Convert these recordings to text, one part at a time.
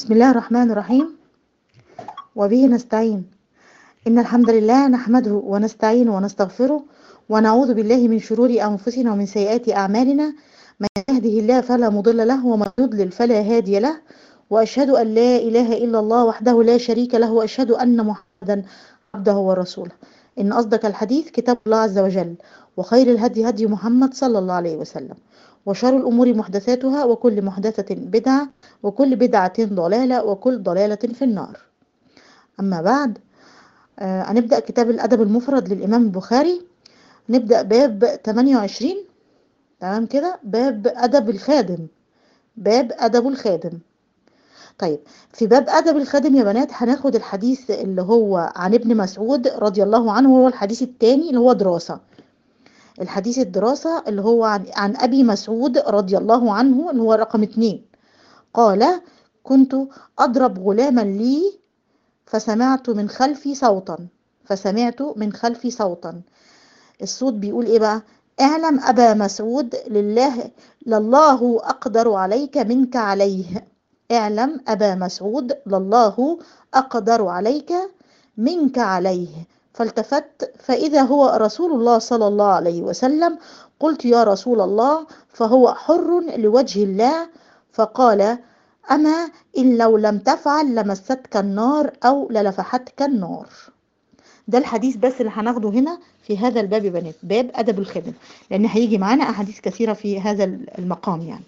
بسم الله الرحمن الرحيم وبه نستعين إن الحمد لله نحمده ونستعينه ونستغفره ونعوذ بالله من شرور أنفسنا ومن سيئات أعمالنا من يهده الله فلا مضل له ومن يضلل فلا هادي له وأشهد أن لا إله إلا الله وحده لا شريك له وأشهد أن محمدا عبده ورسوله إن أصدق الحديث كتاب الله عز وجل وخير الهدي هدي محمد صلى الله عليه وسلم وشر الأمور محدثاتها وكل محدثة بدعة وكل بدعة ضلالة وكل ضلالة في النار أما بعد آه هنبدأ كتاب الأدب المفرد للإمام البخاري نبدأ باب 28 تمام كده باب أدب الخادم باب أدب الخادم طيب في باب أدب الخادم يا بنات هناخد الحديث اللي هو عن ابن مسعود رضي الله عنه هو الحديث الثاني اللي هو دراسة الحديث الدراسة اللي هو عن, عن أبي مسعود رضي الله عنه اللي هو رقم اتنين قال كنت أضرب غلاما لي فسمعت من خلفي صوتا فسمعت من خلفي صوتا الصوت بيقول ايه بقى اعلم أبا مسعود لله لله أقدر عليك منك عليه اعلم أبا مسعود لله أقدر عليك منك عليه فالتفت فإذا هو رسول الله صلى الله عليه وسلم قلت يا رسول الله فهو حر لوجه الله فقال أما إن لو لم تفعل لمستك النار أو للفحتك النار ده الحديث بس اللي هناخده هنا في هذا الباب يا بنات باب أدب الخدم لأن هيجي معانا أحاديث كثيرة في هذا المقام يعني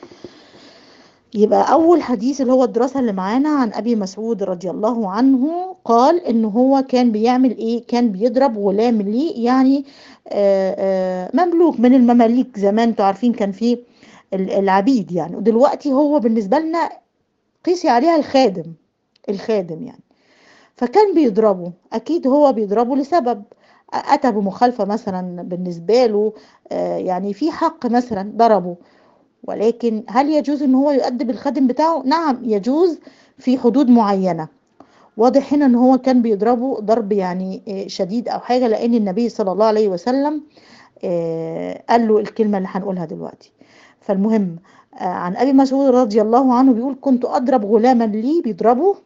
يبقى أول حديث اللي هو الدراسة اللي معانا عن أبي مسعود رضي الله عنه قال إن هو كان بيعمل إيه كان بيضرب غلام ليه يعني آآ آآ مملوك من المماليك زمان انتوا عارفين كان في العبيد يعني ودلوقتي هو بالنسبة لنا قيسي عليها الخادم الخادم يعني فكان بيضربه أكيد هو بيضربه لسبب أتى بمخالفة مثلا بالنسبة له يعني في حق مثلا ضربه ولكن هل يجوز ان هو يؤدب الخادم بتاعه نعم يجوز في حدود معينة واضح هنا ان هو كان بيضربه ضرب يعني شديد او حاجة لان النبي صلى الله عليه وسلم قال له الكلمة اللي هنقولها دلوقتي فالمهم عن ابي مسعود رضي الله عنه بيقول كنت اضرب غلاما لي بيضربه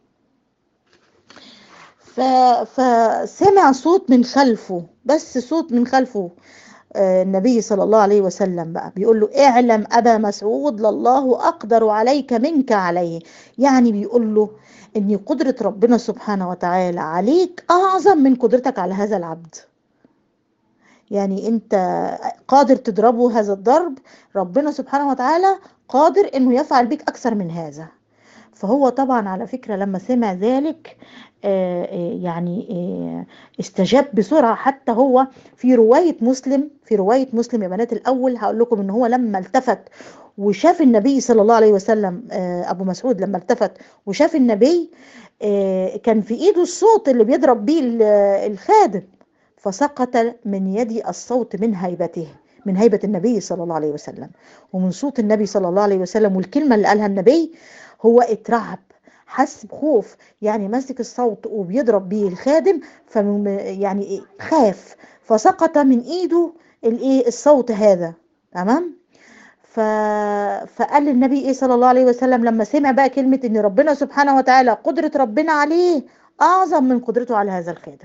فسمع صوت من خلفه بس صوت من خلفه النبي صلى الله عليه وسلم بقى بيقول له اعلم أبا مسعود لله أقدر عليك منك عليه يعني بيقول له ان قدرة ربنا سبحانه وتعالى عليك أعظم من قدرتك على هذا العبد يعني انت قادر تضربه هذا الضرب ربنا سبحانه وتعالى قادر انه يفعل بك أكثر من هذا فهو طبعا على فكرة لما سمع ذلك يعني استجاب بسرعة حتى هو في رواية مسلم في رواية مسلم يا بنات الأول هقول لكم إن هو لما التفت وشاف النبي صلى الله عليه وسلم أبو مسعود لما التفت وشاف النبي كان في إيده الصوت اللي بيضرب بيه الخادم فسقط من يد الصوت من هيبته من هيبة النبي صلى الله عليه وسلم ومن صوت النبي صلى الله عليه وسلم والكلمة اللي قالها النبي هو اترعب حس بخوف يعني ماسك الصوت وبيضرب بيه الخادم ف يعني خاف فسقط من ايده الايه الصوت هذا تمام ف... فقال للنبي ايه صلى الله عليه وسلم لما سمع بقى كلمة ان ربنا سبحانه وتعالى قدرة ربنا عليه اعظم من قدرته على هذا الخادم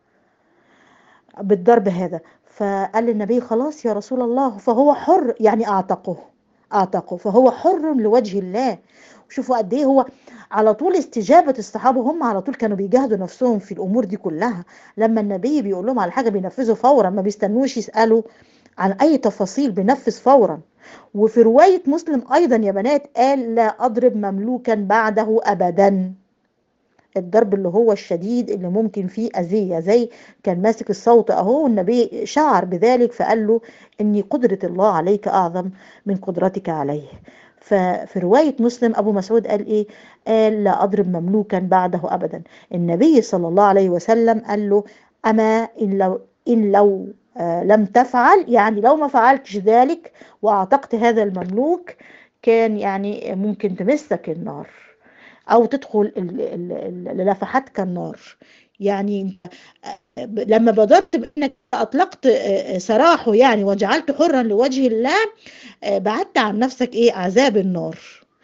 بالضرب هذا فقال للنبي خلاص يا رسول الله فهو حر يعني اعتقه اعتقه فهو حر لوجه الله شوفوا قد ايه هو على طول استجابة الصحابة هم على طول كانوا بيجاهدوا نفسهم في الأمور دي كلها لما النبي بيقول لهم على حاجة بينفذوا فورا ما بيستنوش يسألوا عن أي تفاصيل بينفذ فورا وفي رواية مسلم أيضا يا بنات قال لا أضرب مملوكا بعده أبدا الضرب اللي هو الشديد اللي ممكن فيه أذية زي كان ماسك الصوت أهو النبي شعر بذلك فقال له إني قدرة الله عليك أعظم من قدرتك عليه ففي رواية مسلم أبو مسعود قال إيه قال لا أضرب مملوكا بعده أبدا النبي صلى الله عليه وسلم قال له أما إن لو, إن لو آه لم تفعل يعني لو ما فعلتش ذلك وأعتقت هذا المملوك كان يعني ممكن تمسك النار أو تدخل للفحتك النار يعني لما بادرت بانك اطلقت سراحه يعني وجعلت حرا لوجه الله بعدت عن نفسك ايه عذاب النار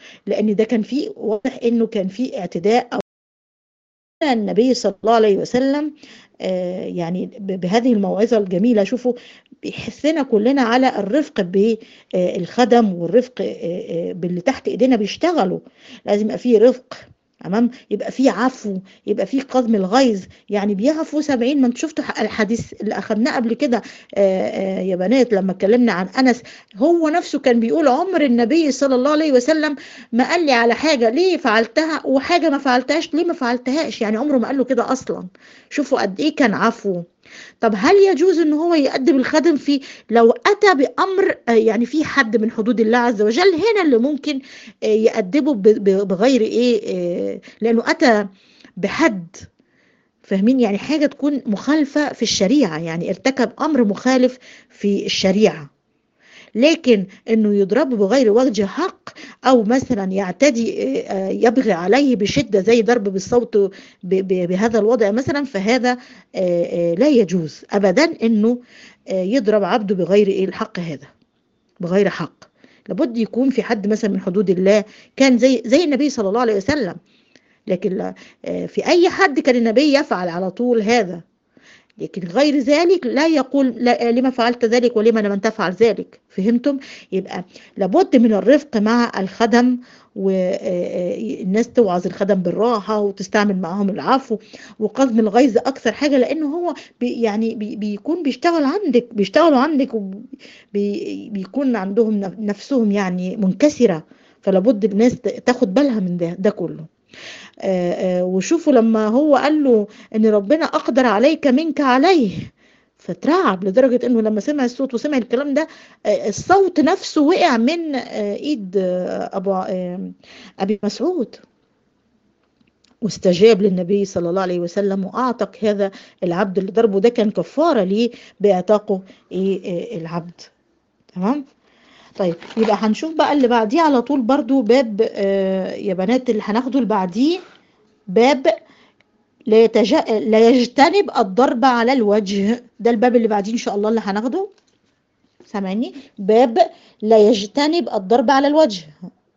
لان ده كان فيه واضح انه كان فيه اعتداء او النبي صلى الله عليه وسلم آه، يعني ب- بهذه الموعظة الجميلة شوفوا بيحثنا كلنا على الرفق بالخدم والرفق آه، آه، باللي تحت ايدينا بيشتغلوا لازم يبقى فيه رفق تمام يبقى فيه عفو يبقى فيه قضم الغيظ يعني بيعفو سبعين ما انتوا شفتوا الحديث اللي اخذناه قبل كده آه، آه، يا بنات لما اتكلمنا عن انس هو نفسه كان بيقول عمر النبي صلى الله عليه وسلم ما قال لي على حاجة ليه فعلتها وحاجة ما فعلتهاش ليه ما فعلتهاش يعني عمره ما قال له كده أصلا شوفوا قد إيه كان عفو طب هل يجوز ان هو يأدب الخادم في لو اتى بامر آه، يعني في حد من حدود الله عز وجل هنا اللي ممكن آه، يأدبه ب- ب- بغير ايه آه، لانه اتى بحد فاهمين يعني حاجة تكون مخالفة في الشريعة يعني ارتكب امر مخالف في الشريعة لكن انه يضربه بغير وجه حق او مثلا يعتدي آه، آه، يبغي عليه بشده زي ضرب بالصوت ب- ب- بهذا الوضع مثلا فهذا آه، آه، لا يجوز ابدا انه آه، يضرب عبده بغير ايه الحق هذا بغير حق لابد يكون في حد مثلا من حدود الله كان زي زي النبي صلى الله عليه وسلم لكن لا- آه، في اي حد كان النبي يفعل على طول هذا لكن غير ذلك لا يقول لا لما فعلت ذلك ولما لم تفعل ذلك فهمتم يبقى لابد من الرفق مع الخدم والناس توعظ الخدم بالراحة وتستعمل معهم العفو وقضم الغيظ أكثر حاجة لأنه هو بي يعني بي بيكون بيشتغل عندك بيشتغلوا عندك وبيكون عندهم نف- نفسهم يعني منكسرة فلابد الناس ت- تاخد بالها من ده ده كله آه، آه، وشوفوا لما هو قال له ان ربنا اقدر عليك منك عليه فترعب لدرجة انه لما سمع الصوت وسمع الكلام ده آه، الصوت نفسه وقع من آه، ايد آه، ابو آه، ابي مسعود واستجاب للنبي صلى الله عليه وسلم واعتق هذا العبد اللي ضربه ده كان كفارة ليه باعتاقه ايه آه، العبد تمام طيب يبقى هنشوف بقى اللي بعديه على طول برضو باب آه، يا بنات اللي هناخده اللي بعديه باب لا, يتج... لا يجتنب الضرب على الوجه ده الباب اللي بعديه ان شاء الله اللي هناخده سامعني باب لا يجتنب الضرب على الوجه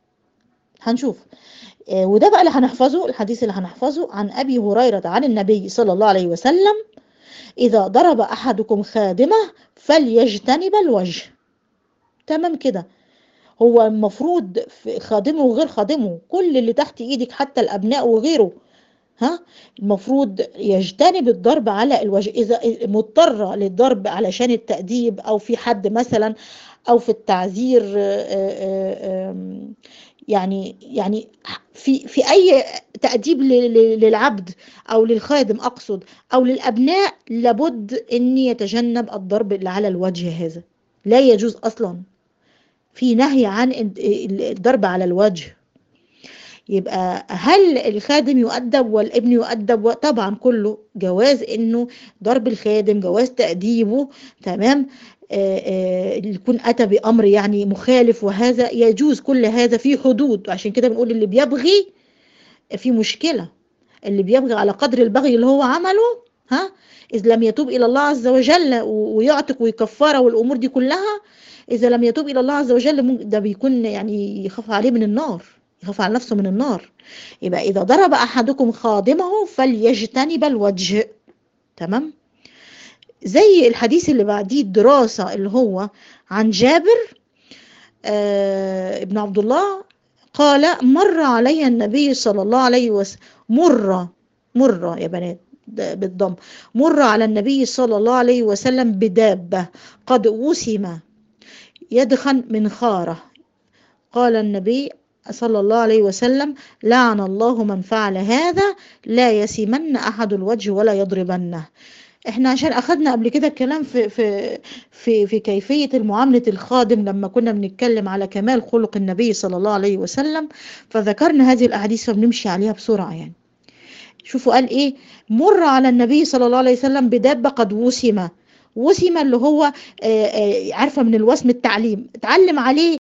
هنشوف آه، وده بقى اللي هنحفظه الحديث اللي هنحفظه عن ابي هريره عن النبي صلى الله عليه وسلم اذا ضرب احدكم خادمه فليجتنب الوجه تمام كده هو المفروض في خادمه وغير خادمه كل اللي تحت ايدك حتى الابناء وغيره ها المفروض يجتنب الضرب على الوجه اذا مضطره للضرب علشان التأديب او في حد مثلا او في التعذير آه، آه، آم، يعني يعني في في اي تأديب ل- ل- للعبد او للخادم اقصد او للابناء لابد ان يتجنب الضرب اللي على الوجه هذا لا يجوز اصلا في نهي عن الضرب على الوجه يبقى هل الخادم يؤدب والابن يؤدب طبعا كله جواز انه ضرب الخادم جواز تأديبه تمام آه، آه، اللي يكون اتى بامر يعني مخالف وهذا يجوز كل هذا في حدود عشان كده بنقول اللي بيبغي في مشكلة اللي بيبغي على قدر البغي اللي هو عمله ها إذ لم يتوب إلى الله عز وجل و- ويعتق ويكفر والأمور دي كلها إذا لم يتوب إلى الله عز وجل ممكن- ده بيكون يعني يخاف عليه من النار يخاف على نفسه من النار يبقى إذا ضرب أحدكم خادمه فليجتنب الوجه تمام زي الحديث اللي بعديه الدراسة اللي هو عن جابر آه ابن عبد الله قال مر علي النبي صلى الله عليه وسلم مر مر يا بنات ده بالضم مر على النبي صلى الله عليه وسلم بدابة قد وسم يدخن من خاره قال النبي صلى الله عليه وسلم لعن الله من فعل هذا لا يسمن أحد الوجه ولا يضربنه احنا عشان اخدنا قبل كده الكلام في في في في كيفية المعاملة الخادم لما كنا بنتكلم على كمال خلق النبي صلى الله عليه وسلم فذكرنا هذه الاحاديث فبنمشي عليها بسرعة يعني شوفوا قال ايه مر على النبي صلى الله عليه وسلم بدابة قد وسم وسم اللي هو آه، آه، عارفة من الوسم التعليم اتعلم عليه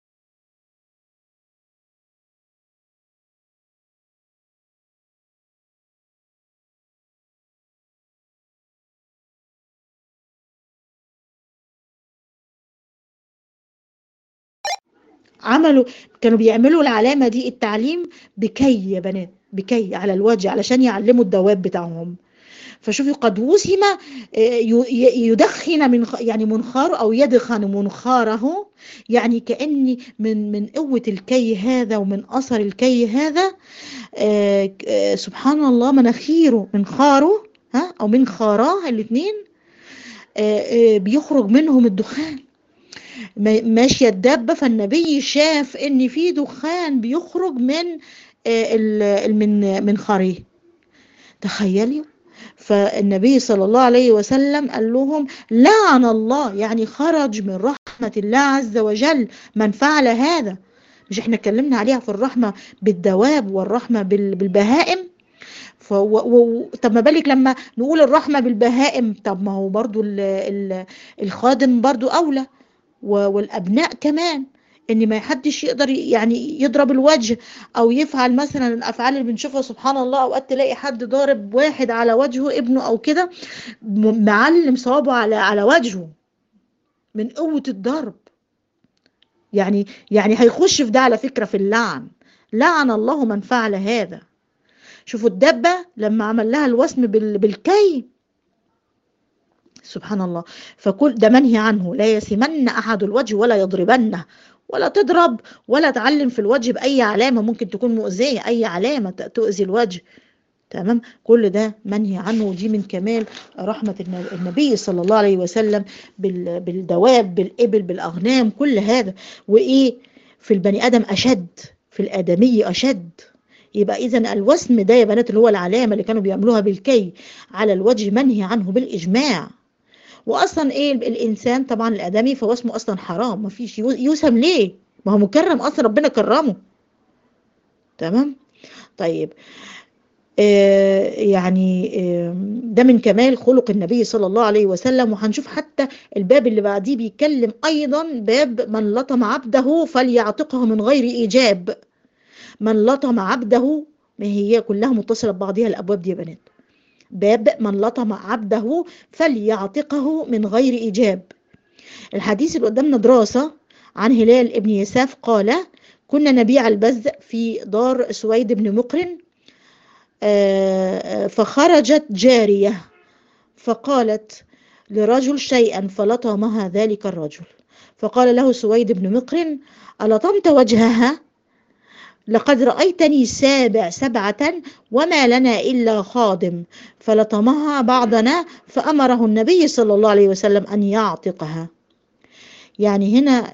عملوا كانوا بيعملوا العلامة دي التعليم بكي يا بنات بكي على الوجه علشان يعلموا الدواب بتاعهم فشوفي قد وسم يدخن من يعني منخار او يدخن منخاره يعني كاني من من قوه الكي هذا ومن اثر الكي هذا آآ آآ سبحان الله مناخيره منخاره ها او منخاراه الاثنين بيخرج منهم الدخان ماشيه الدابه فالنبي شاف ان في دخان بيخرج من من منخاره تخيلي فالنبي صلى الله عليه وسلم قال لهم لعن الله يعني خرج من رحمة الله عز وجل من فعل هذا مش احنا اتكلمنا عليها في الرحمة بالدواب والرحمة بالبهائم ف و... و... طب ما بالك لما نقول الرحمة بالبهائم طب ما هو برضو ال... ال... الخادم برضو أولى و... والأبناء كمان ان ما حدش يقدر يعني يضرب الوجه او يفعل مثلا الافعال اللي بنشوفها سبحان الله اوقات تلاقي حد ضارب واحد على وجهه ابنه او كده معلم صوابه على على وجهه من قوة الضرب يعني يعني هيخش في ده على فكرة في اللعن لعن الله من فعل هذا شوفوا الدبة لما عمل لها الوسم بالكي سبحان الله فكل ده منهي عنه لا يسمن أحد الوجه ولا يضربنه ولا تضرب ولا تعلم في الوجه بأي علامة ممكن تكون مؤذية أي علامة تؤذي الوجه تمام كل ده منهي عنه ودي من كمال رحمة النبي صلى الله عليه وسلم بالدواب بالإبل بالأغنام كل هذا وإيه في البني آدم أشد في الآدمي أشد يبقى إذا الوسم ده يا بنات اللي هو العلامة اللي كانوا بيعملوها بالكي على الوجه منهي عنه بالإجماع واصلا ايه الانسان طبعا الادمي فهو اسمه اصلا حرام ما فيش يوسم ليه ما هو مكرم اصلا ربنا كرمه تمام طيب آه يعني آه ده من كمال خلق النبي صلى الله عليه وسلم وهنشوف حتى الباب اللي بعديه بيتكلم ايضا باب من لطم عبده فليعتقه من غير ايجاب من لطم عبده ما هي كلها متصله ببعضها الابواب دي يا بنات باب من لطم عبده فليعتقه من غير إيجاب الحديث اللي قدامنا دراسة عن هلال ابن يساف قال كنا نبيع البز في دار سويد بن مقرن فخرجت جارية فقالت لرجل شيئا فلطمها ذلك الرجل فقال له سويد بن مقرن ألطمت وجهها لقد رأيتني سابع سبعة وما لنا إلا خادم فلطمها بعضنا فأمره النبي صلى الله عليه وسلم أن يعتقها يعني هنا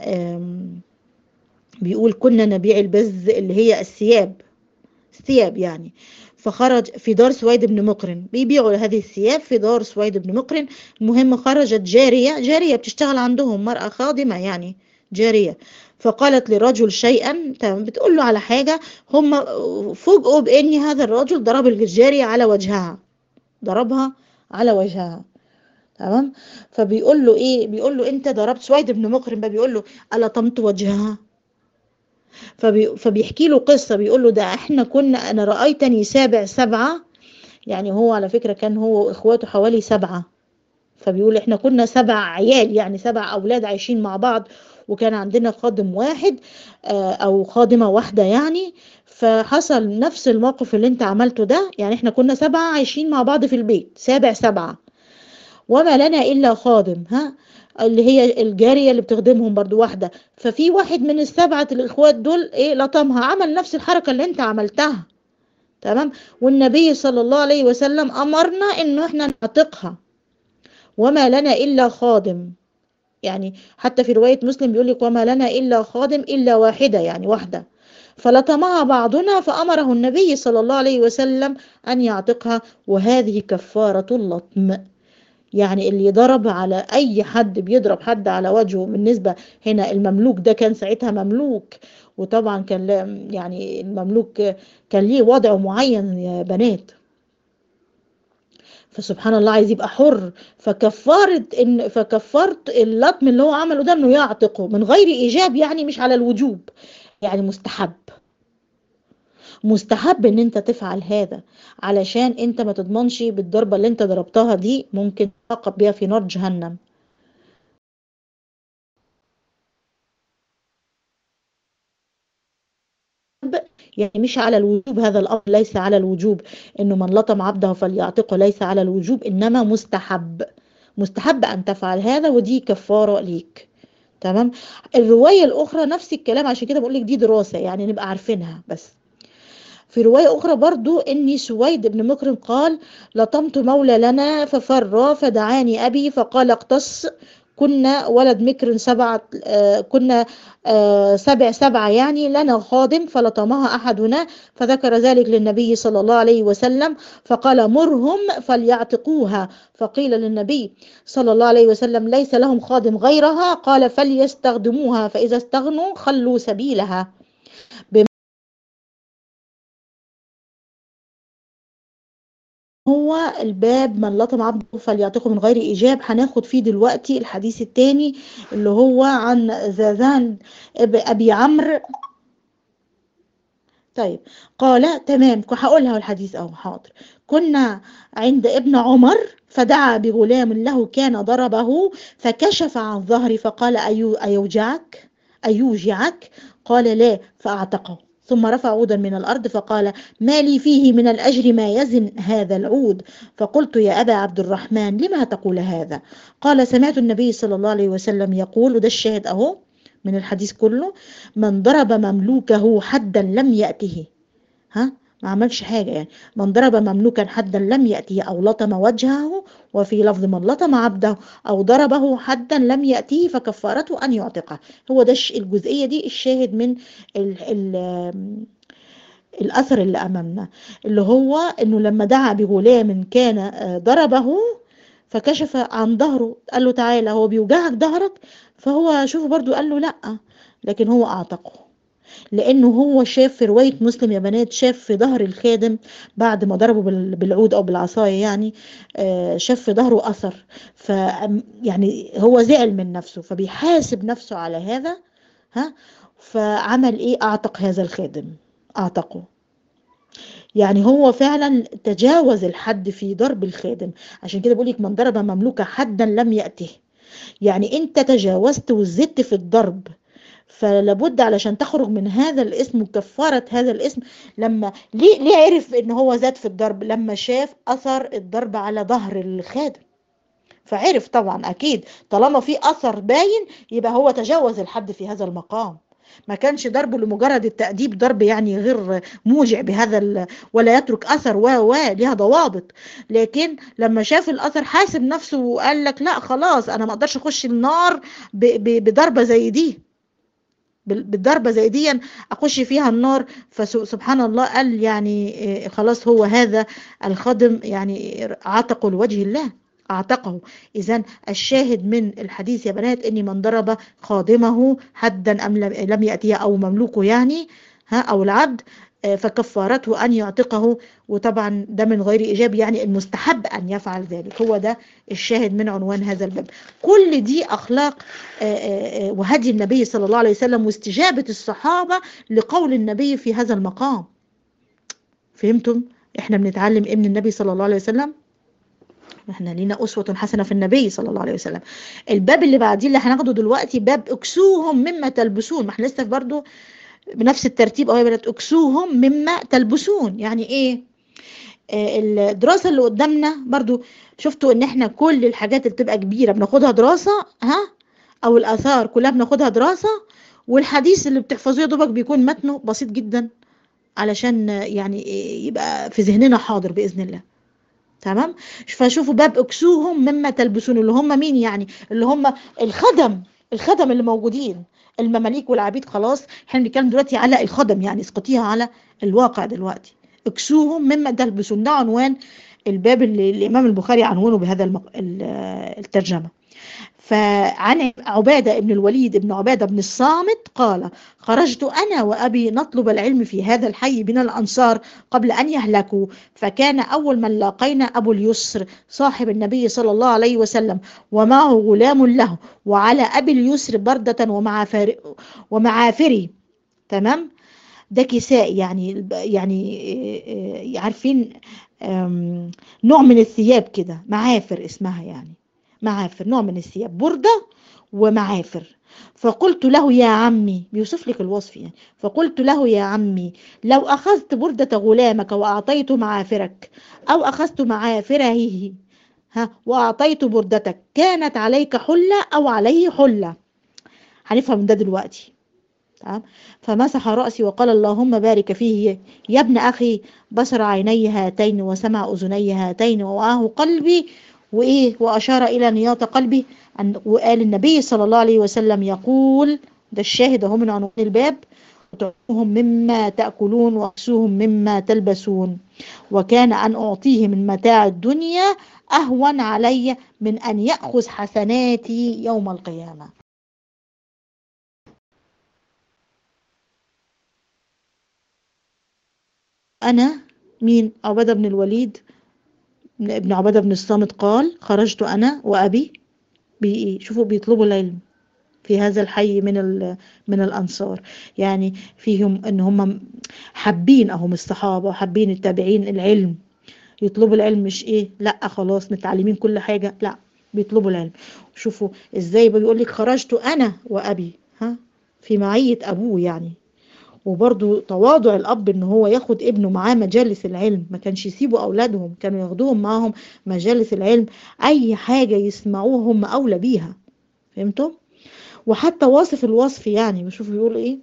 بيقول كنا نبيع البز اللي هي الثياب الثياب يعني فخرج في دار سويد بن مقرن بيبيعوا هذه الثياب في دار سويد بن مقرن المهم خرجت جارية جارية بتشتغل عندهم مرأة خادمة يعني جارية فقالت لرجل شيئا تمام بتقول له على حاجة هم فوجئوا بأن هذا الرجل ضرب الجارية على وجهها ضربها على وجهها تمام فبيقول له ايه بيقول له انت ضربت سويد بن مقرن بيقول له ألطمت وجهها فبي فبيحكي له قصة بيقول له ده احنا كنا انا رأيتني سابع سبعة يعني هو على فكرة كان هو واخواته حوالي سبعة فبيقول احنا كنا سبع عيال يعني سبع اولاد عايشين مع بعض وكان عندنا خادم واحد او خادمة واحدة يعني فحصل نفس الموقف اللي انت عملته ده يعني احنا كنا سبعة عايشين مع بعض في البيت سابع سبعة وما لنا الا خادم ها اللي هي الجارية اللي بتخدمهم برضو واحدة ففي واحد من السبعة الاخوات دول ايه لطمها عمل نفس الحركة اللي انت عملتها تمام والنبي صلى الله عليه وسلم امرنا انه احنا نعتقها وما لنا الا خادم يعني حتى في رواية مسلم بيقول لك وما لنا إلا خادم إلا واحدة يعني واحدة فلطمها بعضنا فأمره النبي صلى الله عليه وسلم أن يعتقها وهذه كفارة اللطم يعني اللي ضرب على أي حد بيضرب حد على وجهه بالنسبة هنا المملوك ده كان ساعتها مملوك وطبعا كان يعني المملوك كان ليه وضع معين يا بنات فسبحان الله عايز يبقى حر فكفارة إن فكفرت اللطم اللي هو عمله ده انه يعتقه من غير ايجاب يعني مش على الوجوب يعني مستحب مستحب ان انت تفعل هذا علشان انت ما تضمنش بالضربة اللي انت ضربتها دي ممكن تعاقب بيها في نار جهنم يعني مش على الوجوب هذا الأمر ليس على الوجوب إنه من لطم عبده فليعتقه ليس على الوجوب إنما مستحب مستحب أن تفعل هذا ودي كفارة ليك تمام الرواية الأخرى نفس الكلام عشان كده بقول لك دي دراسة يعني نبقى عارفينها بس في رواية أخرى برضو إني سويد بن مكرم قال لطمت مولى لنا ففر فدعاني أبي فقال اقتص كنا ولد مكر سبعة آه كنا آه سبع سبعة يعني لنا خادم فلطمها أحدنا فذكر ذلك للنبي صلى الله عليه وسلم فقال مرهم فليعتقوها فقيل للنبي صلى الله عليه وسلم ليس لهم خادم غيرها قال فليستخدموها فإذا استغنوا خلوا سبيلها هو الباب من لطم عبده فليعتقه من غير إيجاب هناخد فيه دلوقتي الحديث الثاني اللي هو عن زازان أبي عمرو طيب قال تمام هقولها الحديث أهو حاضر كنا عند ابن عمر فدعا بغلام له كان ضربه فكشف عن ظهري فقال أيو أيوجعك أيوجعك قال لا فأعتقه ثم رفع عودا من الأرض فقال ما لي فيه من الأجر ما يزن هذا العود فقلت يا أبا عبد الرحمن لما تقول هذا قال سمعت النبي صلى الله عليه وسلم يقول وده الشاهد أهو من الحديث كله من ضرب مملوكه حدا لم يأته ها ما عملش حاجة يعني من ضرب مملوكا حدا لم يأته أو لطم وجهه وفي لفظ من لطم عبده أو ضربه حدا لم يأته فكفارته أن يعتقه هو ده الجزئية دي الشاهد من ال ال الأثر اللي أمامنا اللي هو أنه لما دعا بغلام كان ضربه فكشف عن ظهره قال له تعالى هو بيوجعك ظهرك فهو شوفوا برضو قال له لأ لكن هو أعتقه لانه هو شاف في روايه مسلم يا بنات شاف في ظهر الخادم بعد ما ضربه بالعود او بالعصايه يعني شاف في ظهره اثر ف يعني هو زعل من نفسه فبيحاسب نفسه على هذا ها فعمل ايه اعتق هذا الخادم اعتقه يعني هو فعلا تجاوز الحد في ضرب الخادم عشان كده بقول لك من ضرب مملوكه حدا لم ياته يعني انت تجاوزت وزدت في الضرب فلابد علشان تخرج من هذا الاسم وكفارة هذا الاسم لما ليه ليه عرف ان هو زاد في الضرب لما شاف اثر الضرب على ظهر الخادم فعرف طبعا اكيد طالما في اثر باين يبقى هو تجاوز الحد في هذا المقام ما كانش ضربه لمجرد التأديب ضرب يعني غير موجع بهذا ولا يترك أثر و و ليها ضوابط لكن لما شاف الأثر حاسب نفسه وقال لك لا خلاص أنا ما أقدرش أخش النار بضربة زي دي بالضربه زي دي اخش فيها النار فسبحان الله قال يعني خلاص هو هذا الخادم يعني عتقه لوجه الله اعتقه اذا الشاهد من الحديث يا بنات اني من ضرب خادمه حدا ام لم ياتيه او مملوكه يعني ها او العبد فكفارته أن يعتقه وطبعا ده من غير إيجاب يعني المستحب أن يفعل ذلك هو ده الشاهد من عنوان هذا الباب كل دي أخلاق وهدي النبي صلى الله عليه وسلم واستجابة الصحابة لقول النبي في هذا المقام فهمتم؟ احنا بنتعلم ايه من النبي صلى الله عليه وسلم احنا لينا أسوة حسنة في النبي صلى الله عليه وسلم الباب اللي بعديه اللي هناخده دلوقتي باب اكسوهم مما تلبسون ما احنا لسه برضه بنفس الترتيب اهو يا بنات اكسوهم مما تلبسون يعني ايه آه الدراسه اللي قدامنا برضو شفتوا ان احنا كل الحاجات اللي بتبقى كبيره بناخدها دراسه ها او الاثار كلها بناخدها دراسه والحديث اللي بتحفظوه يا دوبك بيكون متنه بسيط جدا علشان يعني يبقى في ذهننا حاضر باذن الله تمام فشوفوا باب اكسوهم مما تلبسون اللي هم مين يعني اللي هم الخدم الخدم اللي موجودين المماليك والعبيد خلاص احنا بنتكلم دلوقتي على الخدم يعني اسقطيها على الواقع دلوقتي اكسوهم مما تلبسون ده عنوان الباب اللي الامام البخاري عنوانه بهذا المق... الترجمه فعن عبادة بن الوليد بن عبادة بن الصامت قال خرجت أنا وأبي نطلب العلم في هذا الحي من الأنصار قبل أن يهلكوا فكان أول من لاقينا أبو اليسر صاحب النبي صلى الله عليه وسلم ومعه غلام له وعلى أبي اليسر بردة ومعافر ومعافري تمام ده كساء يعني يعني عارفين نوع من الثياب كده معافر اسمها يعني معافر نوع من الثياب بردة ومعافر فقلت له يا عمي بيوصف لك الوصف يعني فقلت له يا عمي لو أخذت بردة غلامك وأعطيت معافرك أو أخذت معافره ها وأعطيت بردتك كانت عليك حلة أو عليه حلة هنفهم ده دلوقتي تمام فمسح رأسي وقال اللهم بارك فيه يا ابن أخي بصر عيني هاتين وسمع أذني هاتين ووعاه قلبي وإيه وأشار إلى نياط قلبي أن وقال النبي صلى الله عليه وسلم يقول ده الشاهد اهو من عنوان الباب وتعطوهم مما تأكلون واكسوهم مما تلبسون وكان أن أعطيه من متاع الدنيا أهون علي من أن يأخذ حسناتي يوم القيامة أنا مين عبادة بن الوليد ابن عبادة بن الصامت قال خرجت أنا وأبي بي شوفوا بيطلبوا العلم في هذا الحي من من الأنصار يعني فيهم إن هم حابين أهم الصحابة وحابين التابعين العلم يطلبوا العلم مش إيه لا خلاص متعلمين كل حاجة لا بيطلبوا العلم شوفوا إزاي بيقول لك خرجت أنا وأبي ها في معية أبوه يعني وبرضو تواضع الأب إن هو ياخد ابنه معاه مجالس العلم ما كانش يسيبوا أولادهم كانوا ياخدوهم معاهم مجالس العلم أي حاجة يسمعوها هم أولى بيها فهمتم؟ وحتى واصف الوصف يعني بشوف بيقول إيه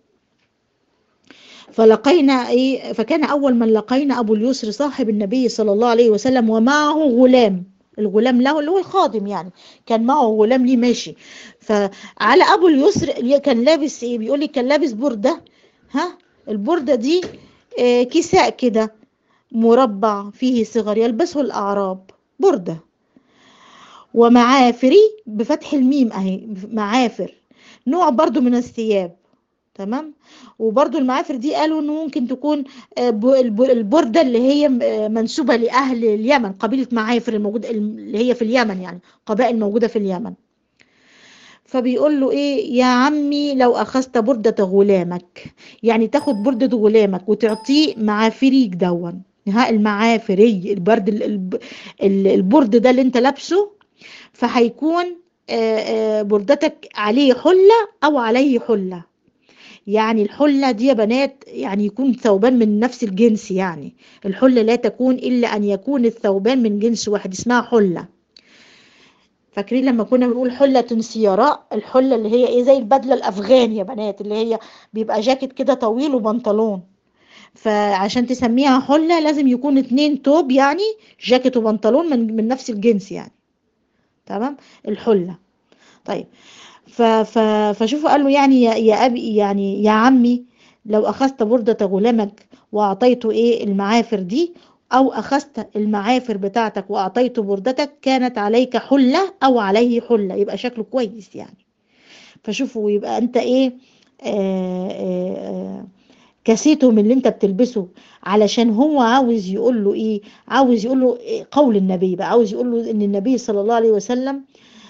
فلقينا إيه فكان أول من لقينا أبو اليسر صاحب النبي صلى الله عليه وسلم ومعه غلام الغلام له اللي هو الخادم يعني كان معه غلام ليه ماشي فعلى أبو اليسر كان لابس إيه بيقول لي كان لابس بردة ها البردة دي آه كساء كده مربع فيه صغر يلبسه الأعراب بردة ومعافري بفتح الميم أهي معافر نوع برضو من الثياب تمام وبرضو المعافر دي قالوا انه ممكن تكون البردة اللي هي منسوبة لأهل اليمن قبيلة معافر الموجودة اللي هي في اليمن يعني قبائل موجودة في اليمن فبيقول له ايه يا عمي لو اخذت بردة غلامك يعني تاخد بردة غلامك وتعطيه معافريك دون ها المعافري البرد البرد ده اللي انت لابسه فهيكون بردتك عليه حلة او عليه حلة يعني الحلة دي يا بنات يعني يكون ثوبان من نفس الجنس يعني الحلة لا تكون إلا أن يكون الثوبان من جنس واحد اسمها حلة فاكرين لما كنا بنقول حلة سيراء الحلة اللي هي ايه زي البدلة الأفغان يا بنات اللي هي بيبقى جاكيت كده طويل وبنطلون فعشان تسميها حلة لازم يكون اتنين توب يعني جاكيت وبنطلون من, من نفس الجنس يعني تمام الحلة طيب ف ف فشوفوا قال له يعني يا, يا أبي يعني يا عمي لو أخذت بردة غلامك وأعطيته إيه المعافر دي أو أخذت المعافر بتاعتك وأعطيته بردتك كانت عليك حلة أو عليه حلة يبقى شكله كويس يعني فشوفوا يبقى أنت إيه آآ آآ كسيته من اللي انت بتلبسه علشان هو عاوز يقول له ايه عاوز يقول له إيه قول النبي بقى عاوز يقول له ان النبي صلى الله عليه وسلم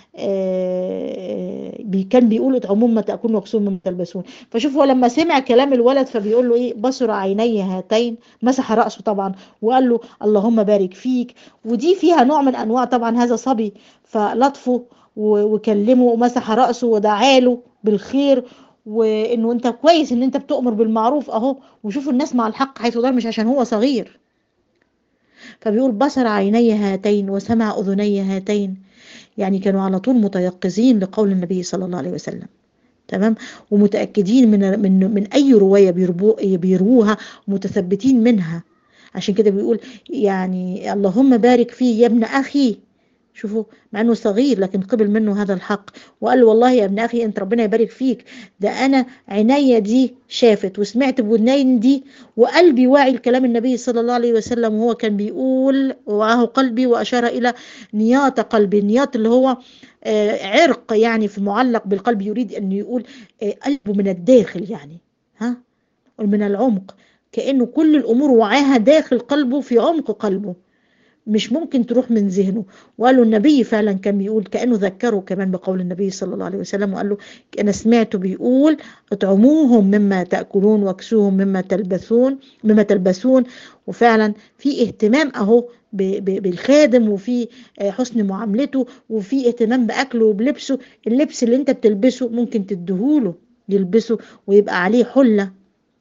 كان بيقول اطعمون ما تاكلون واكسون مما تلبسون فشوف هو لما سمع كلام الولد فبيقول له ايه بصر عيني هاتين مسح راسه طبعا وقال له اللهم بارك فيك ودي فيها نوع من انواع طبعا هذا صبي فلطفه وكلمه ومسح راسه ودعا له بالخير وانه انت كويس ان انت بتؤمر بالمعروف اهو وشوفوا الناس مع الحق حيث دار مش عشان هو صغير فبيقول بصر عيني هاتين وسمع اذني هاتين يعني كانوا على طول متيقظين لقول النبي صلى الله عليه وسلم تمام ومتاكدين من من من اي روايه بيروها متثبتين منها عشان كده بيقول يعني اللهم بارك فيه يا ابن اخي شوفوا مع انه صغير لكن قبل منه هذا الحق وقال له والله يا ابن اخي انت ربنا يبارك فيك ده انا عينيا دي شافت وسمعت بودنين دي وقلبي واعي لكلام النبي صلى الله عليه وسلم وهو كان بيقول وعاه قلبي واشار الى نياط قلبي النياط اللي هو عرق يعني في معلق بالقلب يريد ان يقول قلبه من الداخل يعني ها من العمق كانه كل الامور وعاها داخل قلبه في عمق قلبه مش ممكن تروح من ذهنه وقالوا النبي فعلا كان بيقول كأنه ذكره كمان بقول النبي صلى الله عليه وسلم وقال له أنا سمعته بيقول اطعموهم مما تأكلون واكسوهم مما تلبسون مما تلبسون وفعلا في اهتمام أهو بالخادم وفي حسن معاملته وفي اهتمام باكله وبلبسه اللبس اللي انت بتلبسه ممكن تديهوله يلبسه ويبقى عليه حله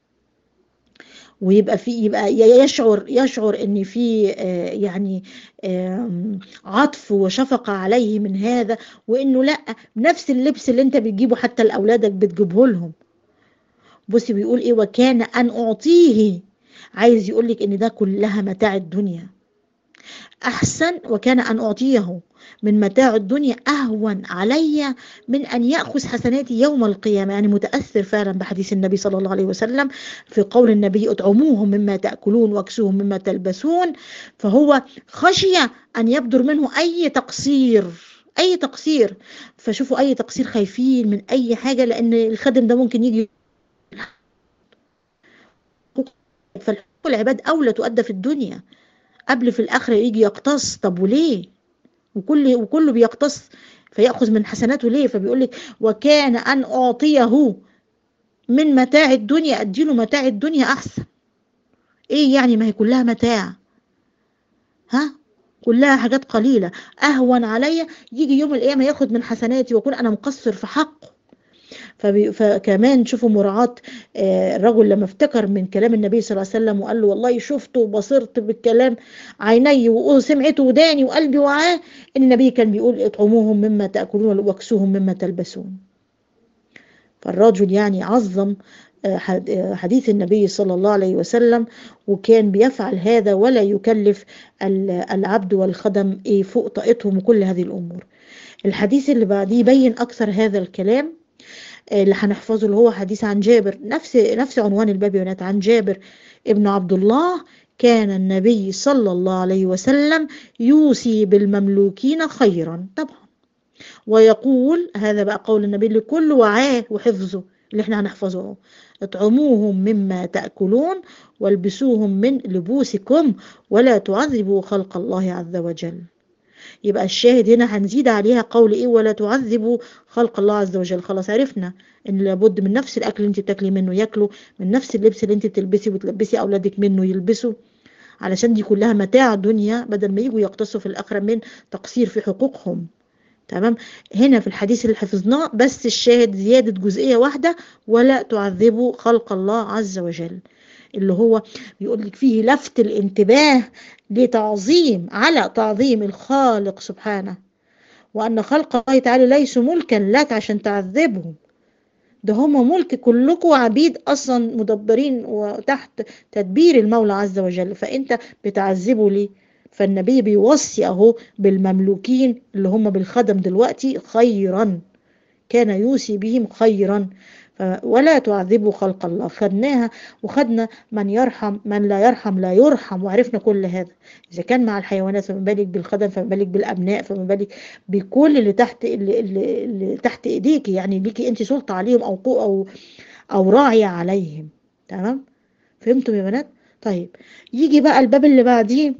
ويبقى في يبقى يشعر يشعر ان في يعني عطف وشفقه عليه من هذا وانه لا نفس اللبس اللي انت بتجيبه حتى لاولادك بتجيبه لهم بصي بيقول ايه وكان ان اعطيه عايز يقول لك ان ده كلها متاع الدنيا احسن وكان ان اعطيه من متاع الدنيا اهون علي من ان ياخذ حسناتي يوم القيامه يعني متاثر فعلا بحديث النبي صلى الله عليه وسلم في قول النبي اطعموهم مما تاكلون واكسوهم مما تلبسون فهو خشي ان يبدر منه اي تقصير اي تقصير فشوفوا اي تقصير خايفين من اي حاجه لان الخادم ده ممكن يجي فالحقوق العباد اولى تؤدى في الدنيا قبل في الاخره يجي يقتص طب وليه وكل وكله بيقتص فياخذ من حسناته ليه فبيقول لك وكان ان اعطيه من متاع الدنيا اديله متاع الدنيا احسن ايه يعني ما هي كلها متاع ها كلها حاجات قليلة أهون عليا يجي يوم القيامة ياخد من حسناتي وأكون أنا مقصر في حقه فبي... فكمان شوفوا مراعاة الرجل لما افتكر من كلام النبي صلى الله عليه وسلم وقال له والله شفت وبصرت بالكلام عيني وسمعت وداني وقلبي وعاه ان النبي كان بيقول اطعموهم مما تاكلون واكسوهم مما تلبسون فالرجل يعني عظم حديث النبي صلى الله عليه وسلم وكان بيفعل هذا ولا يكلف العبد والخدم فوق طاقتهم وكل هذه الامور الحديث اللي بعديه يبين اكثر هذا الكلام اللي هنحفظه اللي هو حديث عن جابر نفس نفس عنوان الباب يونات عن جابر ابن عبد الله كان النبي صلى الله عليه وسلم يوصي بالمملوكين خيرا طبعا ويقول هذا بقى قول النبي لكل وعاه وحفظه اللي احنا هنحفظه اطعموهم مما تأكلون والبسوهم من لبوسكم ولا تعذبوا خلق الله عز وجل يبقى الشاهد هنا هنزيد عليها قول ايه ولا تعذبوا خلق الله عز وجل خلاص عرفنا ان لابد من نفس الاكل اللي انت بتاكلي منه ياكلوا من نفس اللبس اللي انت بتلبسي وتلبسي اولادك منه يلبسوا علشان دي كلها متاع دنيا بدل ما يجوا يقتصوا في الاخره من تقصير في حقوقهم تمام هنا في الحديث اللي حفظناه بس الشاهد زيادة جزئية واحدة ولا تعذبوا خلق الله عز وجل اللي هو بيقول لك فيه لفت الانتباه لتعظيم على تعظيم الخالق سبحانه وأن خلق الله تعالى ليسوا ملكا لك عشان تعذبهم ده هم ملك كلكم عبيد أصلا مدبرين وتحت تدبير المولى عز وجل فأنت بتعذبه ليه فالنبي بيوصي اهو بالمملوكين اللي هم بالخدم دلوقتي خيرا كان يوصي بهم خيرا ولا تعذبوا خلق الله خدناها وخدنا من يرحم من لا يرحم لا يرحم وعرفنا كل هذا اذا كان مع الحيوانات فما بالك بالخدم فما بالك بالابناء فما بالك بكل اللي تحت اللي, اللي, اللي تحت ايديكي يعني ليكي انت سلطه عليهم او او او راعيه عليهم تمام فهمتم يا بنات طيب يجي بقى الباب اللي بعديه